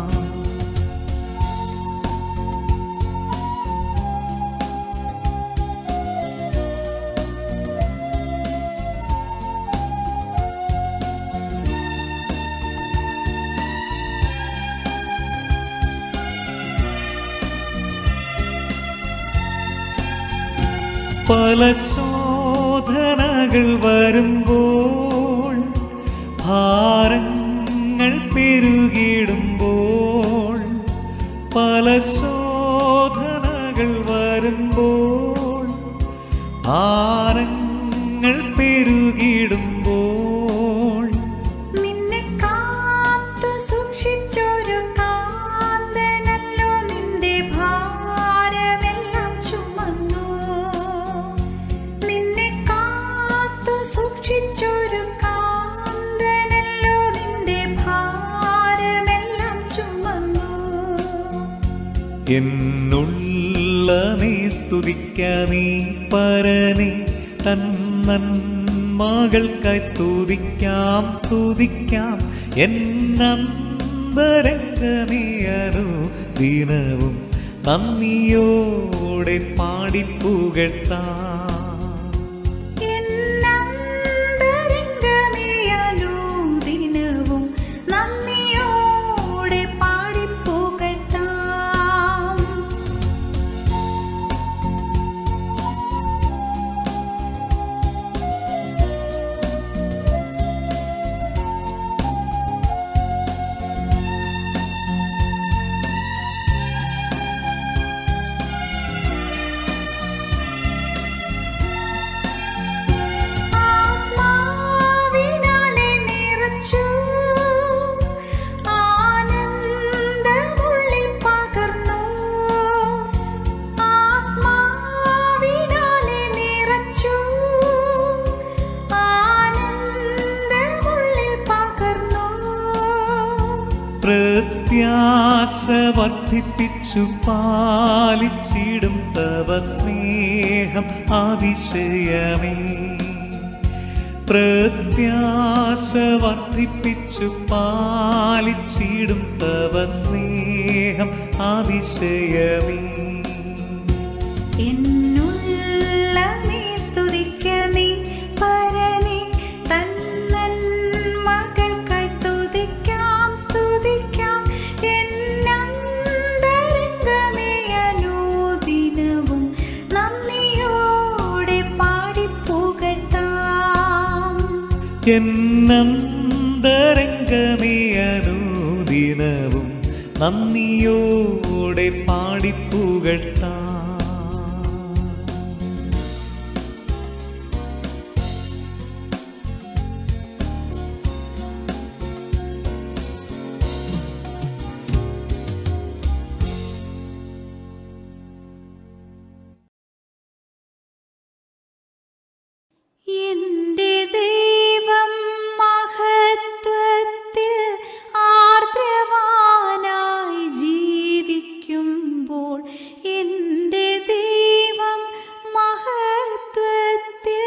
പല ശോധനകൾ വരുമ്പോൾ ഭാരങ്ങൾ പെരുകിടുമ്പോൾ പല ശോധനകൾ വരുമ്പോൾ ഭാരങ്ങൾ പെരുകിടുമ്പോൾ നിന്നെ കാത്തു സൂക്ഷിച്ചൊരു കാന്തനല്ലോ നിന്റെ ഭാരമെല്ലാം ചുമന്നു നിന്നെ കാത്തു സൂക്ഷിച്ചൊരു കാന്തനല്ലോ നിന്റെ ഭാരമെല്ലാം ചുമന്നു എന്നുള്ളമേ സ്തുതിക്ക നീ പരനെ തന്നൻ മകൾക്കായി സ്തുതിക്കാം സ്തുതിക്കാം എന്നന്തരംഗമേ ദിനവും നന്ദിയോടെ പാടിപ്പുകഴ്ത്താം എന്നന്തരംഗമേ അനുദിനവും നന്ദിയോടെ പാടിപ്പുകഴ്ത്താം ആത്മാവിനാലെ നിറച്ചു ആനന്ദമുള്ളിൽ പകർന്നു ആത്മാവിനാലെ നിറച്ചു ആനന്ദമുള്ളിൽ പകർന്നു പ്രത്യാശ വർദ്ധിപ്പിച്ചു പാലിച്ചിടും തവ സ്നേഹം അതിശയമേ പ്രത്യാശ വർദ്ധിപ്പിച്ചു പാലിച്ചിടും തവ സ്നേഹം അതിശയമേ എന്നുള്ളമേ സ്തുതിക്ക നീ പരനെ തന്നൻ മകൾക്കായി സ്തുതിക്കാം സ്തുതിക്കാം എന്നന്തരംഗമേ അനുദിനവും നന്ദിയോടെ പാടിപ്പുകഴ്ത്താം എന്നന്തരംഗമേ അനുദിനവും നന്ദിയോടെ പാടിപ്പുകഴ്ത്താം എന്റെ ദൈവം മഹത്വത്തിൽ ആർദ്രവാനായി ജീവിക്കുമ്പോൾ എന്റെ ദൈവം മഹത്വത്തിൽ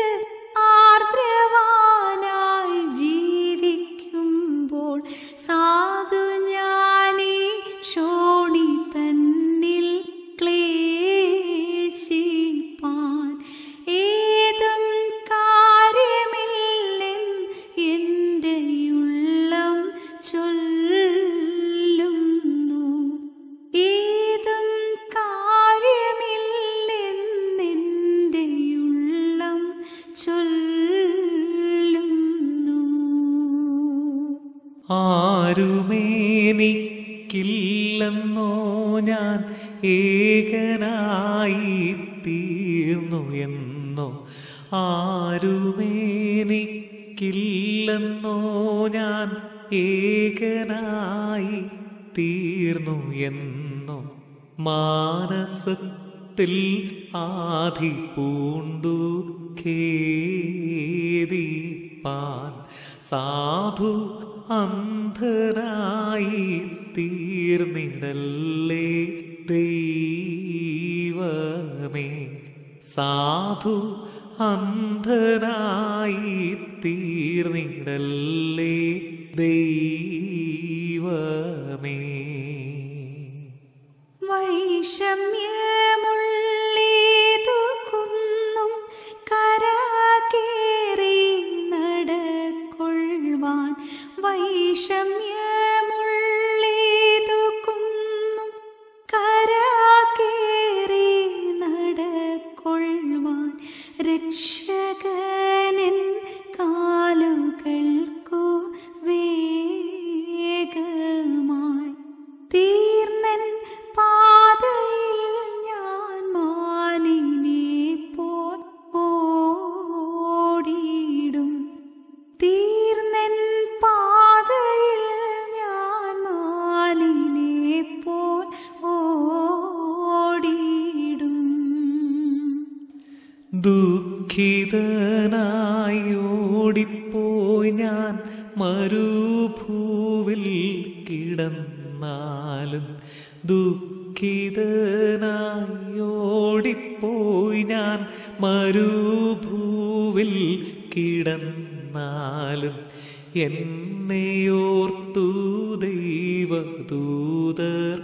ആർദ്രവാനായി ജീവിക്കുമ്പോൾ സാധു ഞാനീ ക്ഷോണി തന്നിൽ ക്ലേശിപ്പാൻ ഏതും കാര്യമില്ല ആരുമേനിക്കില്ലെന്നോ ഞാൻ ഏകനായി തീർന്നു എന്നോ ആരുമേനിക്കില്ലെന്നോ ഞാൻ ഏകനായി തീർന്നു എന്നോ മാനസത്തിൽ ആധി പൂണ്ടു ഖേദിപ്പാൻ സാധു അന്ധരായി തീർന്നിടല്ലേ ദൈവമേ സാധു അന്ധരായി തീർന്നിടല്ലേ ദൈവമേ വൈഷമ്യമുള്ളേതു കുന്നും കരാകേറി നടക്കൊള്ളുവാൻ വൈഷമ്യമുള്ളേതു കുന്നും കരാകേറി നടക്കൊള്ളുവാൻ രക്ഷകനൻ കാലുകൾക്കു വേഗമായി തീർന്നൻ പാതയിൽ ഞാൻ മാനിനെ പോൽ ഓടിയിടും തീർന്നൻ പാതയിൽ ഞാൻ മാനിനെ പോൽ ഓടിയിടും ദുഃഖിതനായി ഓടിപ്പോയി ഞാൻ മരുഭൂവിൽ കിടന്നാലും ദുഃഖിതനായി ഓടിപ്പോയി ഞാൻ മരുഭൂവിൽ കിടന്നാലും എന്നെയോർത്തു ദൈവദൂതർ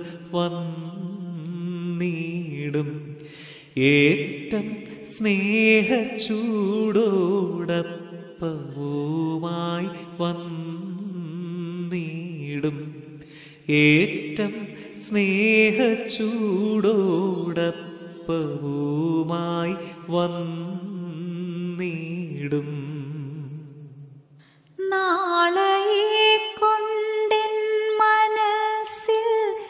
വന്നീടും ഏറ്റം സ്നേഹച്ചൂടോടപ്പവുമായി വന്നീടും ഏറ്റം സ്നേഹച്ചൂടോടപ്പവുമായി വന്നീടും നാളയെ കൊണ്ടെൻ മനസ്സിൽ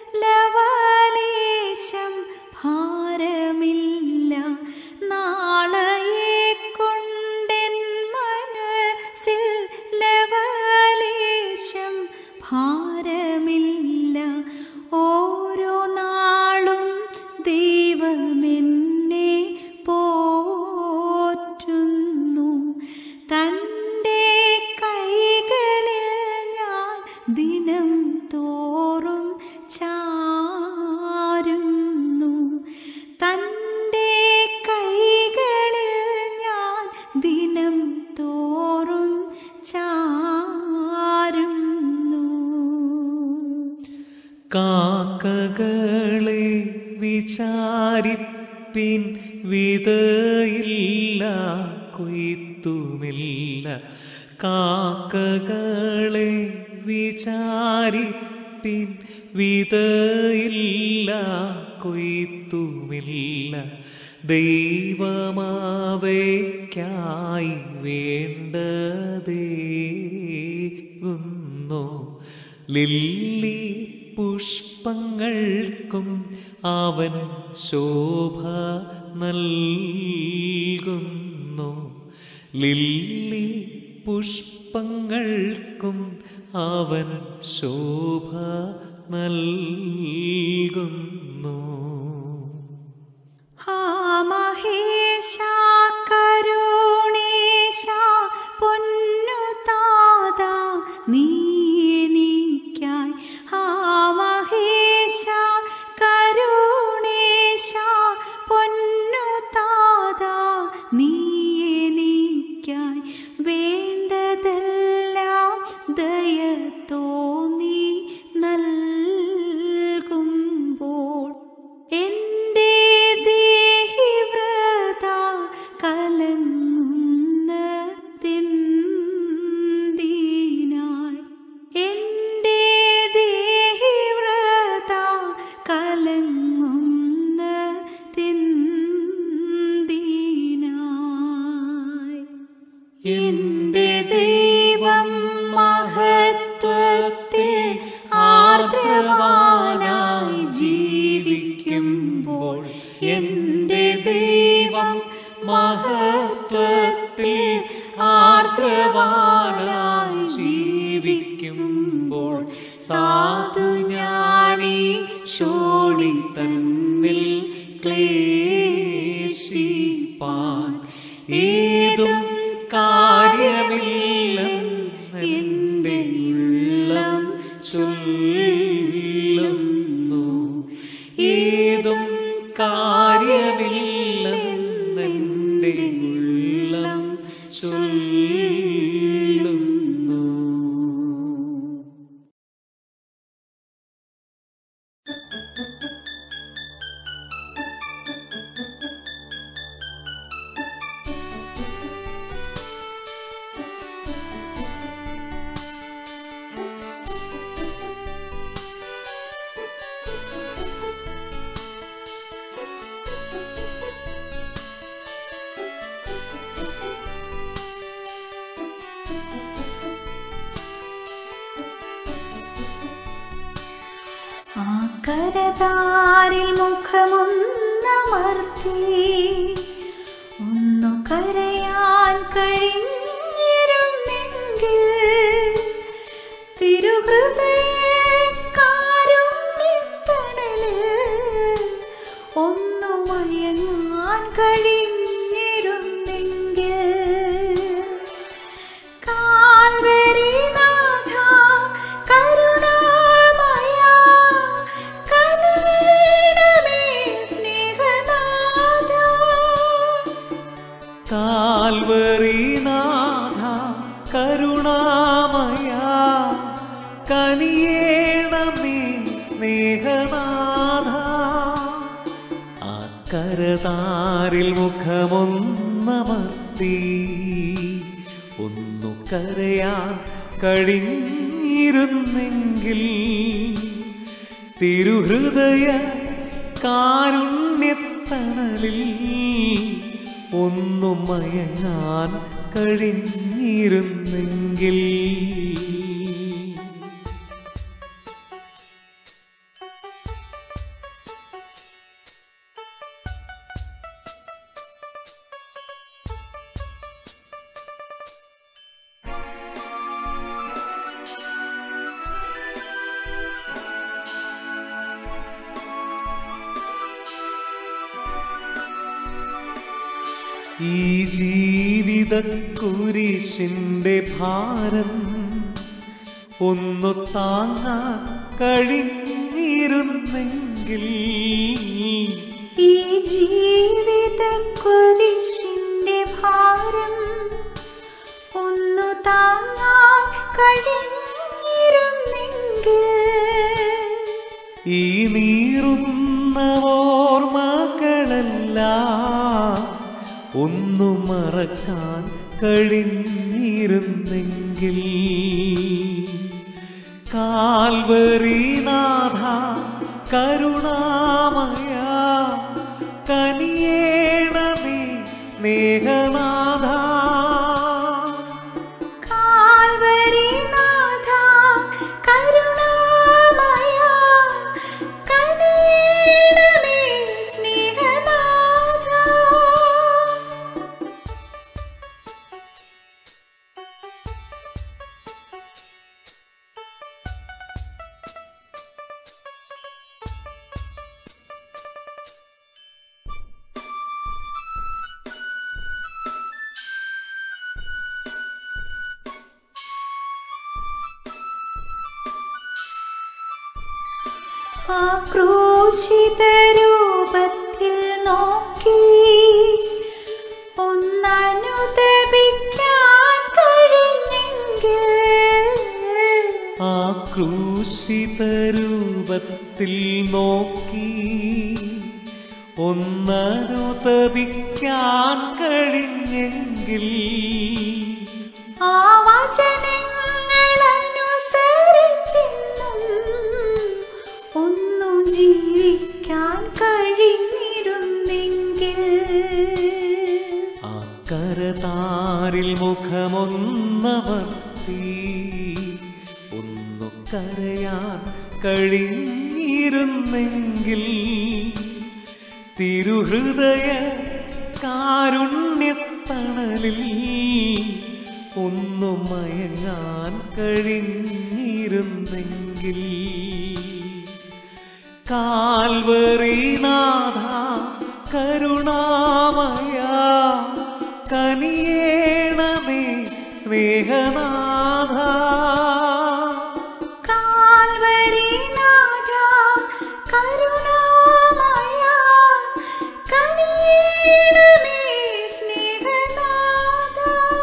ലവലേശം ഭാരമില്ല നാളയെ കൊണ്ടെൻ മനസ്സിൽ ലവലേശം ഭാരമില്ല ഓരോ നാളും ദൈവമെന്നെ പോറ്റുന്നു തൻ്റെ കൈകളിൽ ഞാൻ ദിനം തോറും ചാരുന്നു തൻ്റെ കൈകളിൽ ഞാൻ ദിനം തോറും ചാരുന്നു കാക്കകളെ വിചാരിപ്പിൻ വിതയില്ല കൊയ്ത്തുമില്ല കാക്കകളെ വിചാരിപ്പിൻ വിതയില്ല കൊയ്ത്തുമില്ല ദൈവമാവയ്ക്കായി വേണ്ടതേകുന്നു ലില്ലി പുഷ്പങ്ങൾക്കും അവൻ ശോഭ നൽകുന്നു ലില്ലി പുഷ്പങ്ങൾക്കും അവൻ ശോഭ നൽകുന്നു ഹാ മഹേശ കരുണേശ പൊന്നു താതാ നീ എനിക്കായി ഹാ മഹേശ കരുണേശ പൊന്നു താതാ നീ എനിക്കായി വേണ്ടതെല്ലാം ദയ തോന്നി നൽകുമ്പോൾ എൻ്റെ ദേഹിവ്രത കലങ്ങുന്നതിനായി എൻ്റെ ദേഹിവ്രത കലങ്ങുന്നതിനായി എന്റെ ദൈവം മഹത്വ മഹത്വത്തിൽ ആർദ്രവാനായി ജീവിക്കുമ്പോൾ സാധു ഞാനീ ശോണി തന്നിൽ ക്ലേശിപ്പാൻ ഏതും കാര്യമില്ലെന്ന് എൻ്റെ ഉള്ളം ചൊല്ലുന്നു ഏതും കാര്യമില്ലെന്ന് എൻ്റെ ഉള്ളം ചൊല്ലുന്നു ആ കരതാരിൽ മുഖമൊന്നമർത്തി ഒന്നു കരയാൻ കഴിഞ്ഞിരുന്നെങ്കിൽ തിരുഹൃദയക്കാരുണ്യത്തണലിൽ ഒന്നു മയങ്ങാൻ കഴിഞ്ഞിരുന്നെങ്കിൽ കാൽവരിനാഥ കരുണാമയ കനിയണമേ സ്നേഹനാഥ കാൽവറിനാഥ കരുണാമയ കനിയേണമേ സ്നേഹനാഥ ആ കരതാരിൽ മുഖമൊന്നമർത്തി ഒന്നു കരയാൻ കഴിഞ്ഞിരുന്നെങ്കിൽ തിരുഹൃദയ കാരുണ്യത്തണലിൽ ഒന്നു മയങ്ങാൻ കഴിഞ്ഞിരുന്നെങ്കിൽ ഈ ജീവിത കുരിശിന്റെ ഭാരം ഒന്നു താങ്ങാൻ കഴിഞ്ഞിരുന്നെങ്കിൽ ഈ ജീവിത കുരിശിന്റെ ഭാരം ഒന്നു താങ്ങാൻ കഴിഞ്ഞിരുന്നെങ്കിൽ ഈ നീറുന്ന ഓർമ്മകളെല്ലാം ഒന്നു മറക്കാൻ കഴിഞ്ഞിരുന്നെങ്കിൽ കാൽവറിനാഥ കരുണാമയ കനിയേണമേ സ്നേഹനാഥ കാൽവരിനാഥ കരുണാമയ കനിയണമേ സ്നേഹനാഥ ആ ക്രൂശിത രൂപത്തിൽ നോക്കി ഒന്നനുദപിക്കാൻ കഴിഞ്ഞെങ്കിൽ ആ ക്രൂശിത രൂപത്തിൽ നോക്കി ഒന്നനുതപിക്കാൻ കഴിഞ്ഞെങ്കിൽ ആ വചനങ്ങൾ അനുസരിച്ചെന്നും ഒന്നു ജീവിക്കാൻ കഴിഞ്ഞിരുന്നെങ്കിൽ ആ കരതാരിൽ മുഖമൊന്നമർത്തി ഒന്നു കരയാൻ കഴിഞ്ഞിരുന്നെങ്കിൽ തിരുഹൃദയ കാരുണ്യത്തണലിൽ ഒന്നു മയങ്ങാൻ കഴിഞ്ഞിരുന്നെങ്കിൽ കാൽവറിനാഥ കരുണാമയ കനിയേണമേ സ്നേഹനാഥ കാൽവരിനാഥ കരുണാമയ കനിയേണമേ സ്നേഹനാഥ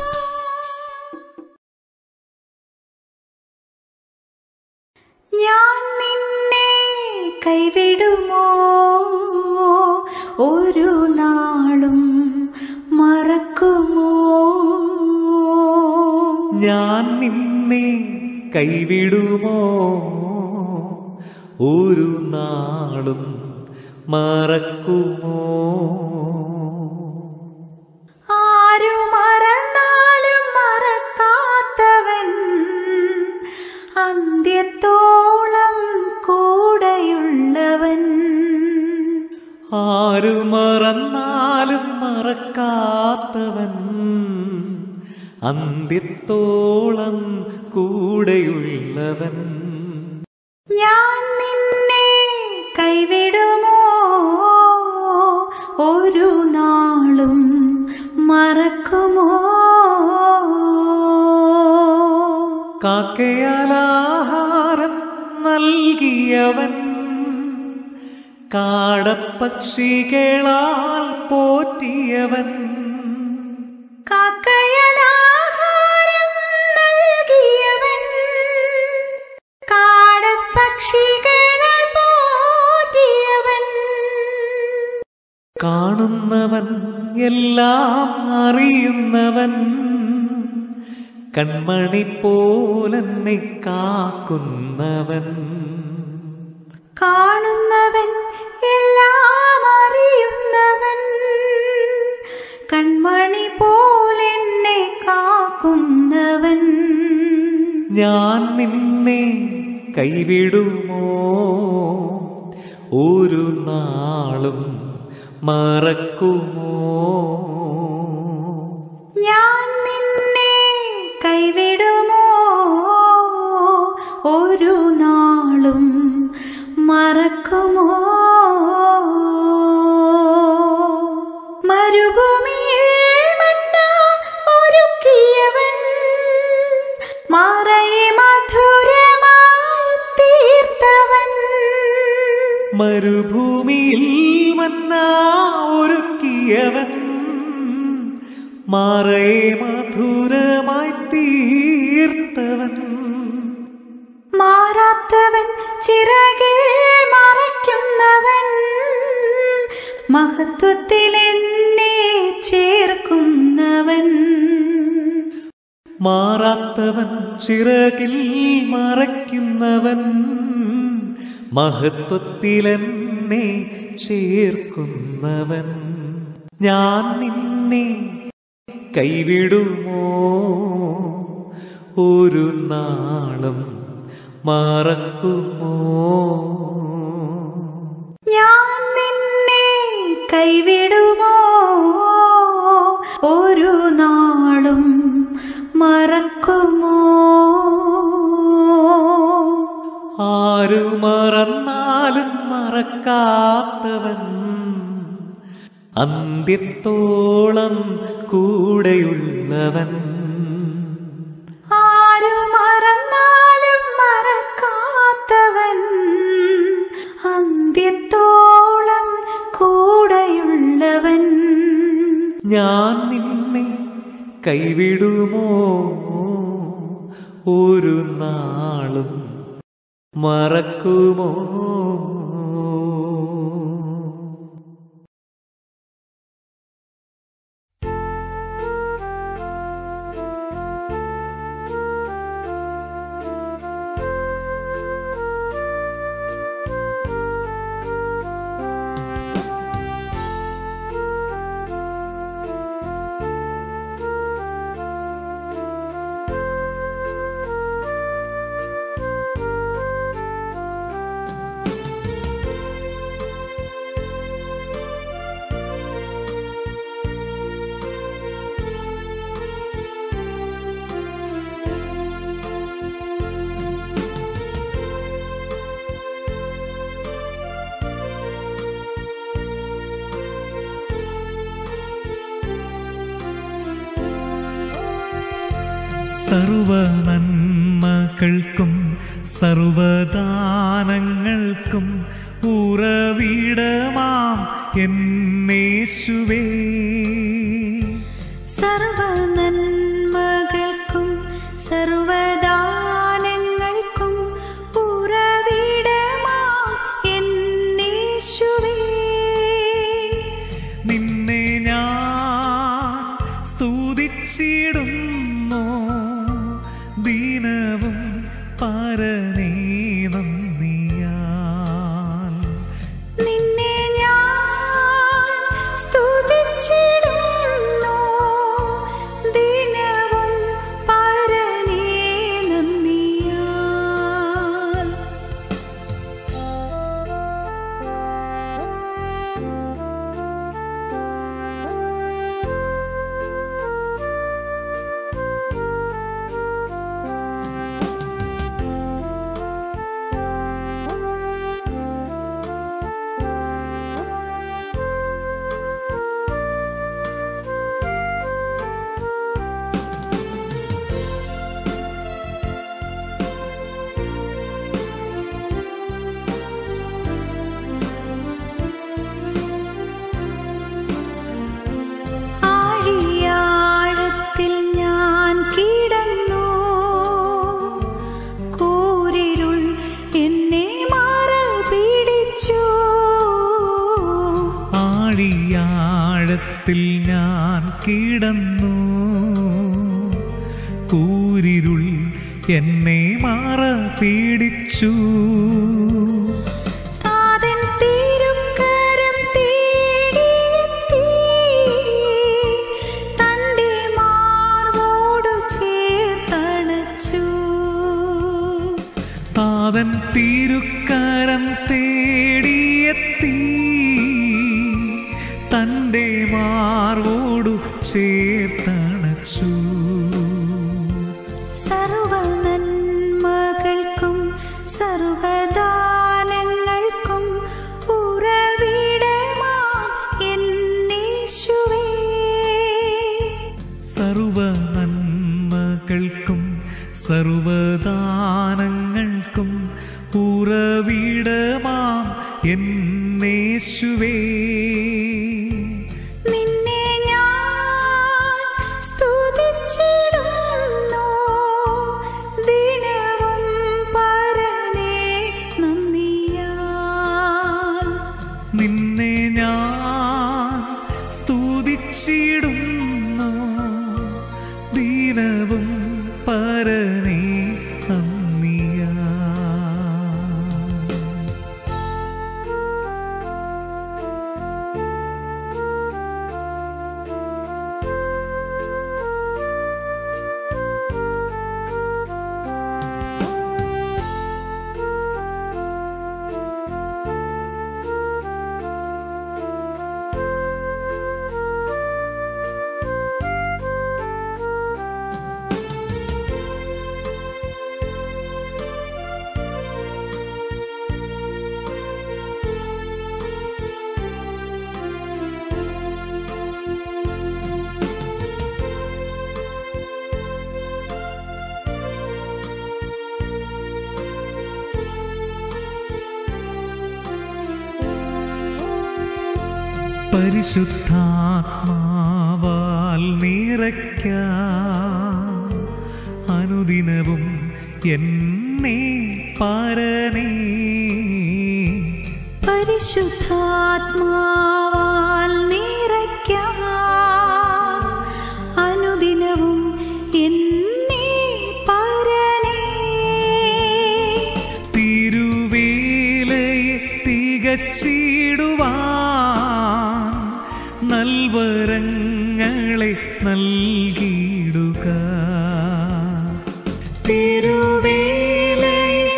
ഞാൻ നിന്നെ കൈവിടുമോ ഒരു നാളും മറക്കുമോ ഞാൻ നിന്നെ കൈവിടുമോ ഒരു നാളും മറക്കുമോ ആരു മറന്നാലും മറക്കാത്തവൻ അന്ത്യത്തോളം കൂടെയുള്ളവൻ ആരു മറന്നാലും മറക്കാത്തവൻ അന്ത്യത്തോളം കൂടെയുള്ളവൻ ഞാൻ നിന്നെ കൈവിടുമോ ഒരു നാളും മറക്കുമോ കാക്കയാലാഹാരം നൽകിയവൻ കാടപ്പക്ഷികളാൽ പോറ്റിയവൻ കാക്കയലാഹാരം നൽകിയവൻ കാടപ്പക്ഷികളാൽ പോറ്റിയവൻ കാണുന്നവൻ എല്ലാം അറിയുന്നവൻ കൺമണി പോലെന്നെ കാക്കുന്നവൻ കാണുന്നവൻ എല്ലാം അറിയുന്നവൻ കൺമണി പോലെന്നെ കാക്കുന്നവൻ ഞാൻ നിന്നെ കൈവിടുമോ ഒരു നാളും മറക്കുമോ ഞാൻ നിന്നെ കൈവിടുമോ ഒരു നാളും മറക്കുമോ മരുഭൂമിയിൽ മന്ന ഒരുക്കിയവൻ മറയെ മധുരമായി തീർത്തവൻ മരുഭൂമിയിൽ മന്ന ഒരുക്കിയവൻ മാറേ മധുരമായി തീർത്തവൻ മാറാത്തവൻ ചിറകിൽ മറയ്ക്കുന്നവൻ മഹത്വത്തിൽ എന്നെ ചേർക്കുന്നവൻ മാറാത്തവൻ ചിറകിൽ മറയ്ക്കുന്നവൻ മഹത്വത്തിലെന്നെ ചേർക്കുന്നവൻ ഞാൻ നിന്നെ കൈവിടുമോ ഒരു നാളും മറക്കുമോ ഞാൻ നിന്നെ കൈവിടുമോ ഒരു നാളും മറക്കുമോ ആരു മറന്നാലും മറക്കാത്തവൻ അന്ത്യത്തോളം കൂടെയുള്ളവൻ ആരു മറന്നാലും മറക്കാത്തവൻ അന്ത്യത്തോളം കൂടെയുള്ളവൻ ഞാൻ നിന്നെ കൈവിടുമോ ഒരു നാളും മറക്കുമോ സർവ നന്മകൾക്കും സർവദാനങ്ങൾക്കും ഉറവിടമാം എന്നേശുവേ സർവ നന്മകൾക്കും സർവദാനങ്ങൾക്കും ഉറവിടമാം എന്നേശുവേ നിന്നെ ഞാൻ സ്തുതിച്ചിടുന്നു ദീനവും പരനേ നന്ദിയാൽ നിന്നെ ഞാൻ സ്തുതിച്ചിടുന്നു ദിനവും പരനേ നന്ദിയാൽ ആഴിയാഴത്തിൽ ഞാൻ കിടന്നു കൂരിരുൾ എന്നെ മാറ പിടിച്ചു ആഴിയാഴത്തിൽ ഞാൻ കിടന്നു കൂരിരുൾ എന്നെ മാറ പീഡിച്ചു താതൻ തിരുക്കരം തേടിയെത്തി തന്റെ മാർവോടു ചേർത്തണച്ചു താതൻ തിരുക്കരം തേടിയെത്തി തൻ്റെ മാർവോടു ചേർത്തണച്ചു സർവ നന്മകൾക്കും സർവദാനങ്ങൾക്കും ഉറവിടമാം എന്നേശുവേ സർവ നന്മകൾക്കും സർവദാനങ്ങൾക്കും ഉറവിടമാം എന്നേശുവേ നിന്നെ ഞാൻ സ്തുതിച്ചിടുന്നു ദിനവും പരനേ നന്ദിയാൽ നിന്നെ ഞാൻ സ്തുതിച്ചിടുന്നു ദീനവും പരനേ നന്ദിയാ പരിശുദ്ധാത്മാവാൽ നിറയ്ക്ക അനുദിനവും എന്നെ പരനേ പരിശുദ്ധാത്മാവാൽ നിറയ്ക്കാം അനുദിനവും എന്നെ പരനേ തിരുവേലയെ തികച്ചിടുവാൻ നൽവരങ്ങളെ നൽകിയിടുക തിരുവേലയെ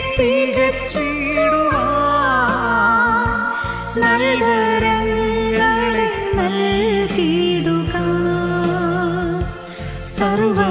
തികച്ചിടുവാൻ നൽവരങ്ങളെ നൽകിയിടുക സർവ